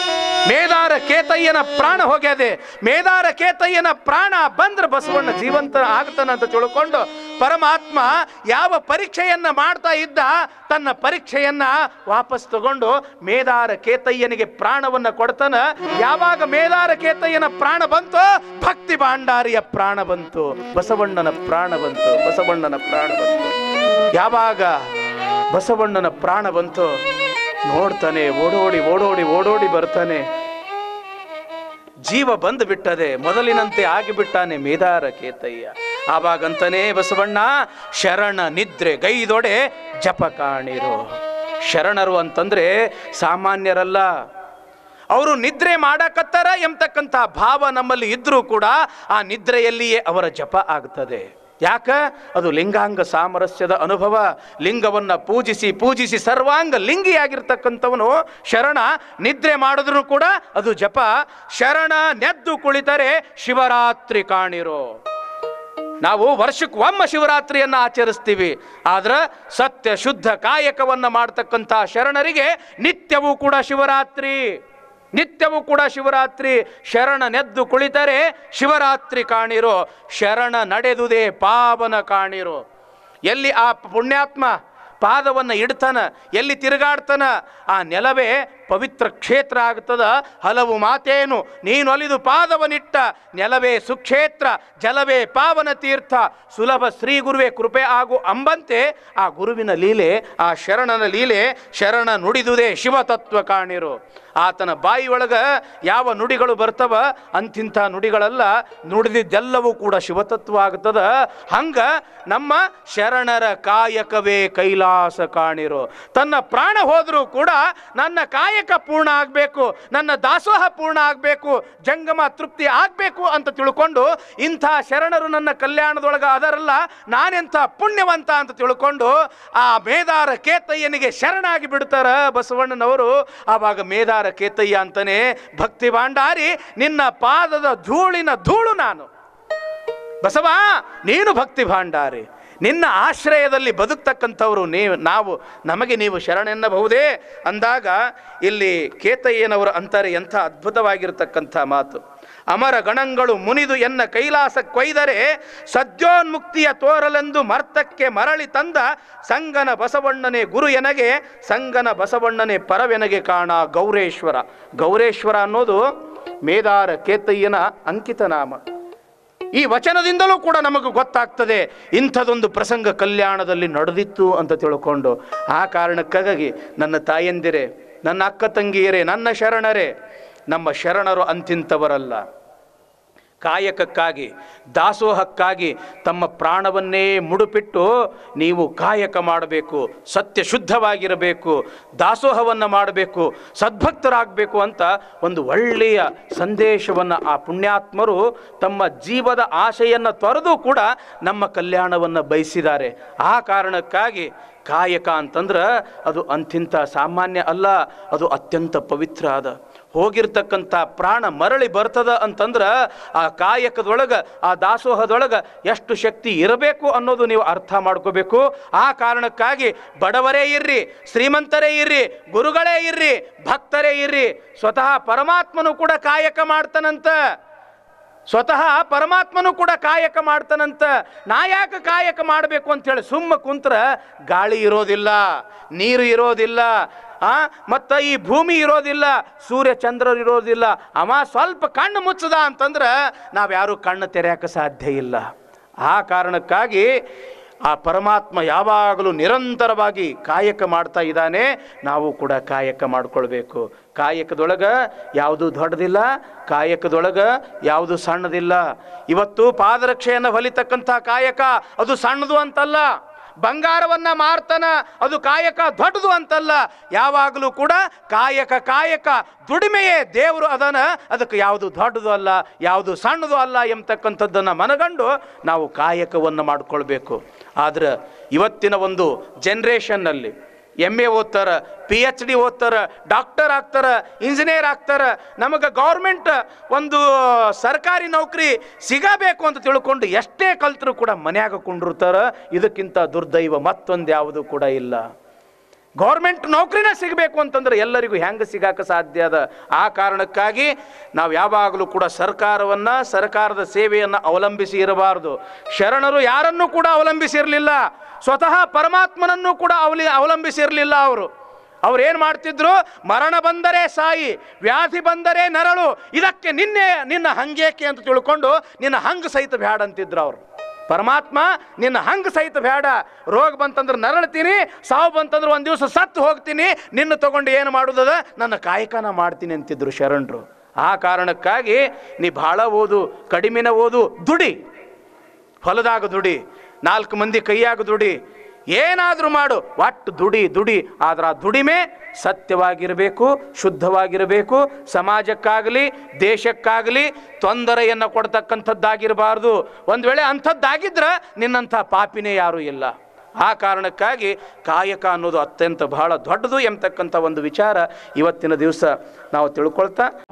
ಮೇದಾರ ಕೇತಯ್ಯನ ಪ್ರಾಣ ಹೋಗ್ಯದೆ ಮೇದಾರ ಕೇತಯ್ಯನ ಪ್ರಾಣ ಬಂದ್ರೆ ಬಸವಣ್ಣ ಜೀವಂತ ಆಗ್ತಾನ ಅಂತ ತಿಳ್ಕೊಂಡು ಪರಮಾತ್ಮ ಯಾವ ಪರೀಕ್ಷೆಯನ್ನ ಮಾಡ್ತಾ ಇದ್ದ ತನ್ನ ಪರೀಕ್ಷೆಯನ್ನ ವಾಪಸ್ ತಗೊಂಡು ಮೇದಾರ ಕೇತಯ್ಯನಿಗೆ ಪ್ರಾಣವನ್ನ ಕೊಡ್ತಾನ ಯಾವಾಗ ಮೇದಾರ ಕೇತಯ್ಯನ ಪ್ರಾಣ ಬಂತು ಭಕ್ತಿ ಭಾಂಡಾರಿಯ ಪ್ರಾಣ ಬಂತು ಬಸವಣ್ಣನ ಪ್ರಾಣ ಬಂತು ಬಸವಣ್ಣನ ಪ್ರಾಣ ಬಂತು ಯಾವಾಗ ಬಸವಣ್ಣನ ಪ್ರಾಣ ಬಂತು ನೋಡ್ತಾನೆ ಓಡೋಡಿ ಓಡೋಡಿ ಓಡೋಡಿ ಬರ್ತಾನೆ ಜೀವ ಬಂದು ಬಿಟ್ಟದೆ ಮೊದಲಿನಂತೆ ಆಗಿಬಿಟ್ಟಾನೆ ಮೇದಾರ ಕೇತಯ್ಯ ಆವಾಗಂತಾನೆ ಬಸವಣ್ಣ ಶರಣ ನಿದ್ರೆ ಗೈದೊಡೆ ಜಪ ಕಾಣಿರು ಶರಣರು ಅಂತಂದ್ರೆ ಸಾಮಾನ್ಯರಲ್ಲ ಅವರು ನಿದ್ರೆ ಮಾಡಕತ್ತಾರ ಎಂಬತಕ್ಕಂಥ ಭಾವ ನಮ್ಮಲ್ಲಿ ಇದ್ರೂ ಕೂಡ ಆ ನಿದ್ರೆಯಲ್ಲಿಯೇ ಅವರ ಜಪ ಆಗ್ತದೆ ಯಾಕ ಅದು ಲಿಂಗಾಂಗ ಸಾಮರಸ್ಯದ ಅನುಭವ ಲಿಂಗವನ್ನು ಪೂಜಿಸಿ ಪೂಜಿಸಿ ಸರ್ವಾಂಗ ಲಿಂಗಿಯಾಗಿರ್ತಕ್ಕಂಥವನು ಶರಣ ನಿದ್ರೆ ಮಾಡಿದ್ರು ಕೂಡ ಅದು ಜಪ ಶರಣ ನೆದ್ದು ಕುಳಿತರೆ ಶಿವರಾತ್ರಿ ಕಾಣಿರೋ ನಾವು ವರ್ಷಕ್ಕೆ ಒಮ್ಮ ಶಿವರಾತ್ರಿಯನ್ನು ಆಚರಿಸ್ತೀವಿ ಆದ್ರೆ ಸತ್ಯ ಶುದ್ಧ ಕಾಯಕವನ್ನು ಮಾಡ್ತಕ್ಕಂಥ ಶರಣರಿಗೆ ನಿತ್ಯವೂ ಕೂಡ ಶಿವರಾತ್ರಿ ನಿತ್ಯವೂ ಕೂಡ ಶಿವರಾತ್ರಿ ಶರಣ ನೆದ್ದು ಕುಳಿತರೆ ಶಿವರಾತ್ರಿ ಕಾಣಿರೋ ಶರಣ ನಡೆದುದೇ ಪಾವನ ಕಾಣಿರೋ ಎಲ್ಲಿ ಆ ಪುಣ್ಯಾತ್ಮ ಪಾದವನ್ನು ಇಡ್ತಾನ ಎಲ್ಲಿ ತಿರುಗಾಡ್ತಾನ ಆ ನೆಲವೇ ಪವಿತ್ರ ಕ್ಷೇತ್ರ ಆಗ್ತದ ಹಲವು ಮಾತೇನು ನೀನು ಅಲಿದು ಪಾದವನಿಟ್ಟ ನೆಲವೇ ಸುಕ್ಷೇತ್ರ ಜಲವೇ ಪಾವನ ತೀರ್ಥ ಸುಲಭ ಶ್ರೀ ಗುರುವೇ ಕೃಪೆ ಆಗು ಅಂಬಂತೆ ಆ ಗುರುವಿನ ಲೀಲೆ ಆ ಶರಣನ ಲೀಲೆ ಶರಣ ನುಡಿದುದೇ ಶಿವತತ್ವ ಕಾಣಿರು ಆತನ ಬಾಯಿಯೊಳಗ ಯಾವ ನುಡಿಗಳು ಬರ್ತವ ಅಂತಿಂಥ ನುಡಿಗಳಲ್ಲ ನುಡಿದಿದ್ದೆಲ್ಲವೂ ಕೂಡ ಶಿವತತ್ವ ಆಗ್ತದ ಹಂಗ ನಮ್ಮ ಶರಣರ ಕಾಯಕವೇ ಕೈಲಾಸ ಕಾಣಿರೋ ತನ್ನ ಪ್ರಾಣ ಹೋದರೂ ಕೂಡ ನನ್ನ ಕಾಯಕ ಪೂರ್ಣ ಆಗಬೇಕು ನನ್ನ ದಾಸೋಹ ಪೂರ್ಣ ಆಗಬೇಕು ಜಂಗಮ ತೃಪ್ತಿ ಆಗಬೇಕು ಅಂತ ತಿಳ್ಕೊಂಡು ಇಂಥ ಶರಣರು ನನ್ನ ಕಲ್ಯಾಣದೊಳಗ ಅದರಲ್ಲ ನಾನೆಂಥ ಪುಣ್ಯವಂತ ಅಂತ ತಿಳ್ಕೊಂಡು ಆ ಮೇದಾರ ಕೇತಯ್ಯನಿಗೆ ಶರಣಾಗಿ ಬಿಡ್ತಾರ ಬಸವಣ್ಣನವರು ಆವಾಗ ಮೇದಾರ ಕೇತಯ್ಯ ಅಂತಾನೆ ಭಕ್ತಿ ಭಾಂಡಾರಿ ನಿನ್ನ ಪಾದದ ಧೂಳಿನ ಧೂಳು ನಾನು ಬಸವ ನೀನು ಭಕ್ತಿ ಭಾಂಡಾರಿ ನಿನ್ನ ಆಶ್ರಯದಲ್ಲಿ ಬದುಕ್ತಕ್ಕಂಥವ್ರು ನೀವು ನಾವು ನಮಗೆ ನೀವು ಶರಣೆನ್ನಬಹುದೇ ಅಂದಾಗ ಇಲ್ಲಿ ಕೇತಯ್ಯನವರು ಅಂತಾರೆ ಎಂಥ ಅದ್ಭುತವಾಗಿರ್ತಕ್ಕಂಥ ಮಾತು ಅಮರ ಗಣಗಳು ಮುನಿದು ಎನ್ನ ಕೈಲಾಸ ಕೊಯ್ದರೆ ಸದ್ಯೋನ್ಮುಕ್ತಿಯ ತೋರಲೆಂದು ಮರ್ತಕ್ಕೆ ಮರಳಿ ತಂದ ಸಂಗನ ಬಸವಣ್ಣನೇ ಗುರು ಎನಗೆ ಸಂಗನ ಬಸವಣ್ಣನೇ ಪರವೆನಗೆ ಕಾಣ ಗೌರೇಶ್ವರ ಗೌರೇಶ್ವರ ಅನ್ನೋದು ಮೇದಾರ ಕೇತಯ್ಯನ ಅಂಕಿತ ನಾಮ ಈ ವಚನದಿಂದಲೂ ಕೂಡ ನಮಗೆ ಗೊತ್ತಾಗ್ತದೆ ಇಂಥದೊಂದು ಪ್ರಸಂಗ ಕಲ್ಯಾಣದಲ್ಲಿ ನಡೆದಿತ್ತು ಅಂತ ತಿಳ್ಕೊಂಡು ಆ ಕಾರಣಕ್ಕಾಗಿ ನನ್ನ ತಾಯಂದಿರೇ ನನ್ನ ಅಕ್ಕ ತಂಗಿಯರೇ ನನ್ನ ಶರಣರೇ ನಮ್ಮ ಶರಣರು ಅಂತಿಂಥವರಲ್ಲ ಕಾಯಕಕ್ಕಾಗಿ ದಾಸೋಹಕ್ಕಾಗಿ ತಮ್ಮ ಪ್ರಾಣವನ್ನೇ ಮುಡುಪಿಟ್ಟು ನೀವು ಕಾಯಕ ಮಾಡಬೇಕು ಸತ್ಯ ಶುದ್ಧವಾಗಿರಬೇಕು ದಾಸೋಹವನ್ನು ಮಾಡಬೇಕು ಸದ್ಭಕ್ತರಾಗಬೇಕು ಅಂತ ಒಂದು ಒಳ್ಳೆಯ ಸಂದೇಶವನ್ನು ಆ ಪುಣ್ಯಾತ್ಮರು ತಮ್ಮ ಜೀವದ ಆಶೆಯನ್ನು ತೊರೆದು ಕೂಡ ನಮ್ಮ ಕಲ್ಯಾಣವನ್ನು ಬಯಸಿದ್ದಾರೆ ಆ ಕಾರಣಕ್ಕಾಗಿ ಕಾಯಕ ಅಂತಂದ್ರೆ ಅದು ಅಂತಿಂತ ಸಾಮಾನ್ಯ ಅಲ್ಲ ಅದು ಅತ್ಯಂತ ಪವಿತ್ರ ಅದ ಹೋಗಿರ್ತಕ್ಕಂಥ ಪ್ರಾಣ ಮರಳಿ ಬರ್ತದ ಅಂತಂದ್ರೆ ಆ ಕಾಯಕದೊಳಗೆ ಆ ದಾಸೋಹದೊಳಗೆ ಎಷ್ಟು ಶಕ್ತಿ ಇರಬೇಕು ಅನ್ನೋದು ನೀವು ಅರ್ಥ ಮಾಡ್ಕೋಬೇಕು ಆ ಕಾರಣಕ್ಕಾಗಿ ಬಡವರೇ ಇರ್ರಿ ಶ್ರೀಮಂತರೇ ಇರ್ರಿ ಗುರುಗಳೇ ಇರ್ರಿ ಭಕ್ತರೇ ಇರ್ರಿ ಸ್ವತಃ ಪರಮಾತ್ಮನು ಕೂಡ ಕಾಯಕ ಮಾಡ್ತಾನಂತ ಸ್ವತಃ ಪರಮಾತ್ಮನು ಕೂಡ ಕಾಯಕ ಮಾಡ್ತಾನಂತ ನಾ ಯಾಕೆ ಕಾಯಕ ಮಾಡಬೇಕು ಅಂತೇಳಿ ಸುಮ್ಮ ಕುಂತ್ರ ಗಾಳಿ ಇರೋದಿಲ್ಲ ನೀರು ಇರೋದಿಲ್ಲ ಆ ಮತ್ತು ಈ ಭೂಮಿ ಇರೋದಿಲ್ಲ ಸೂರ್ಯ ಚಂದ್ರರು ಇರೋದಿಲ್ಲ ಅವ ಸ್ವಲ್ಪ ಕಣ್ಣು ಮುಚ್ಚದ ಅಂತಂದ್ರೆ ನಾವ್ಯಾರೂ ಕಣ್ಣು ತೆರೆಯಕ್ಕೆ ಸಾಧ್ಯ ಇಲ್ಲ ಆ ಕಾರಣಕ್ಕಾಗಿ ಆ ಪರಮಾತ್ಮ ಯಾವಾಗಲೂ ನಿರಂತರವಾಗಿ ಕಾಯಕ ಮಾಡ್ತಾ ಇದ್ದಾನೆ ನಾವು ಕೂಡ ಕಾಯಕ ಮಾಡ್ಕೊಳ್ಬೇಕು ಕಾಯಕದೊಳಗೆ ಯಾವುದು ದೊಡ್ಡದಿಲ್ಲ ಕಾಯಕದೊಳಗೆ ಯಾವುದು ಸಣ್ಣದಿಲ್ಲ ಇವತ್ತು ಪಾದರಕ್ಷೆಯನ್ನು ಹೊಲಿತಕ್ಕಂಥ ಕಾಯಕ ಅದು ಸಣ್ಣದು ಅಂತಲ್ಲ ಬಂಗಾರವನ್ನ ಮಾರ್ತಾನ ಅದು ಕಾಯಕ ದೊಡ್ಡದು ಅಂತಲ್ಲ ಯಾವಾಗಲೂ ಕೂಡ ಕಾಯಕ ಕಾಯಕ ದುಡಿಮೆಯೇ ದೇವರು ಅದನ ಅದಕ್ಕೆ ಯಾವುದು ದೊಡ್ಡದು ಅಲ್ಲ ಯಾವುದು ಸಣ್ಣದು ಅಲ್ಲ ಎಂಬತಕ್ಕಂಥದ್ದನ್ನು ಮನಗಂಡು ನಾವು ಕಾಯಕವನ್ನು ಮಾಡಿಕೊಳ್ಬೇಕು ಆದ್ರೆ ಇವತ್ತಿನ ಒಂದು ಜನ್ರೇಷನ್ನಲ್ಲಿ ಎಮ್ ಎ ಓದ್ತಾರ ಪಿ ಎಚ್ ಡಿ ಓದ್ತಾರ ಡಾಕ್ಟರ್ ಆಗ್ತಾರ ಇಂಜಿನಿಯರ್ ಆಗ್ತಾರ ನಮಗೆ ಗೌರ್ಮೆಂಟ್ ಒಂದು ಸರ್ಕಾರಿ ನೌಕರಿ ಸಿಗಬೇಕು ಅಂತ ತಿಳ್ಕೊಂಡು ಎಷ್ಟೇ ಕಲ್ತರೂ ಕೂಡ ಮನ್ಯಾಗ ಕುಂಡಿರ್ತಾರ ಇದಕ್ಕಿಂತ ದುರ್ದೈವ ಮತ್ತೊಂದು ಯಾವುದು ಕೂಡ ಇಲ್ಲ ಗೌರ್ಮೆಂಟ್ ನೌಕರಿನ ಸಿಗಬೇಕು ಅಂತಂದ್ರೆ ಎಲ್ಲರಿಗೂ ಹೆಂಗೆ ಸಿಗಾಕ ಸಾಧ್ಯ ಅದ ಆ ಕಾರಣಕ್ಕಾಗಿ ನಾವು ಯಾವಾಗಲೂ ಕೂಡ ಸರ್ಕಾರವನ್ನು ಸರ್ಕಾರದ ಸೇವೆಯನ್ನು ಅವಲಂಬಿಸಿ ಇರಬಾರದು ಶರಣರು ಯಾರನ್ನೂ ಕೂಡ ಅವಲಂಬಿಸಿರಲಿಲ್ಲ ಸ್ವತಃ ಪರಮಾತ್ಮನನ್ನು ಕೂಡ ಅವಲಿ ಅವಲಂಬಿಸಿರಲಿಲ್ಲ ಅವರು ಅವ್ರು ಏನು ಮಾಡ್ತಿದ್ರು ಮರಣ ಬಂದರೆ ಸಾಯಿ ವ್ಯಾಧಿ ಬಂದರೆ ನರಳು ಇದಕ್ಕೆ ನಿನ್ನೆ ನಿನ್ನ ಹಂಗೇಕೆ ಅಂತ ತಿಳ್ಕೊಂಡು ನಿನ್ನ ಹಂಗ ಸಹಿತ ಬ್ಯಾಡ ಅಂತಿದ್ರು ಅವರು ಪರಮಾತ್ಮ ನಿನ್ನ ಹಂಗ ಸಹಿತ ಬೇಡ ರೋಗ ಬಂತಂದ್ರೆ ನರಳ್ತೀನಿ ಸಾವು ಬಂತಂದ್ರೆ ಒಂದು ದಿವಸ ಸತ್ತು ಹೋಗ್ತೀನಿ ನಿನ್ನ ತಗೊಂಡು ಏನು ಮಾಡುದದ ನನ್ನ ಕಾಯಕನ ಮಾಡ್ತೀನಿ ಅಂತಿದ್ರು ಶರಣರು ಆ ಕಾರಣಕ್ಕಾಗಿ ನೀ ಭಾಳ ಓದು ಕಡಿಮೆನ ಓದು ದುಡಿ ಹೊಲದಾಗ ದುಡಿ ನಾಲ್ಕು ಮಂದಿ ಕೈಯಾಗ ದುಡಿ ಏನಾದರೂ ಮಾಡು ಒಟ್ಟು ದುಡಿ ದುಡಿ ಆದ್ರೆ ಆ ದುಡಿಮೆ ಸತ್ಯವಾಗಿರಬೇಕು ಶುದ್ಧವಾಗಿರಬೇಕು ಸಮಾಜಕ್ಕಾಗಲಿ ದೇಶಕ್ಕಾಗಲಿ ತೊಂದರೆಯನ್ನು ಕೊಡ್ತಕ್ಕಂಥದ್ದಾಗಿರಬಾರ್ದು ಒಂದು ವೇಳೆ ಅಂಥದ್ದಾಗಿದ್ರೆ ನಿನ್ನಂಥ ಪಾಪಿನೇ ಯಾರೂ ಇಲ್ಲ ಆ ಕಾರಣಕ್ಕಾಗಿ ಕಾಯಕ ಅನ್ನೋದು ಅತ್ಯಂತ ಬಹಳ ದೊಡ್ಡದು ಎಂಬತಕ್ಕಂಥ ಒಂದು ವಿಚಾರ ಇವತ್ತಿನ ದಿವಸ ನಾವು ತಿಳ್ಕೊಳ್ತಾ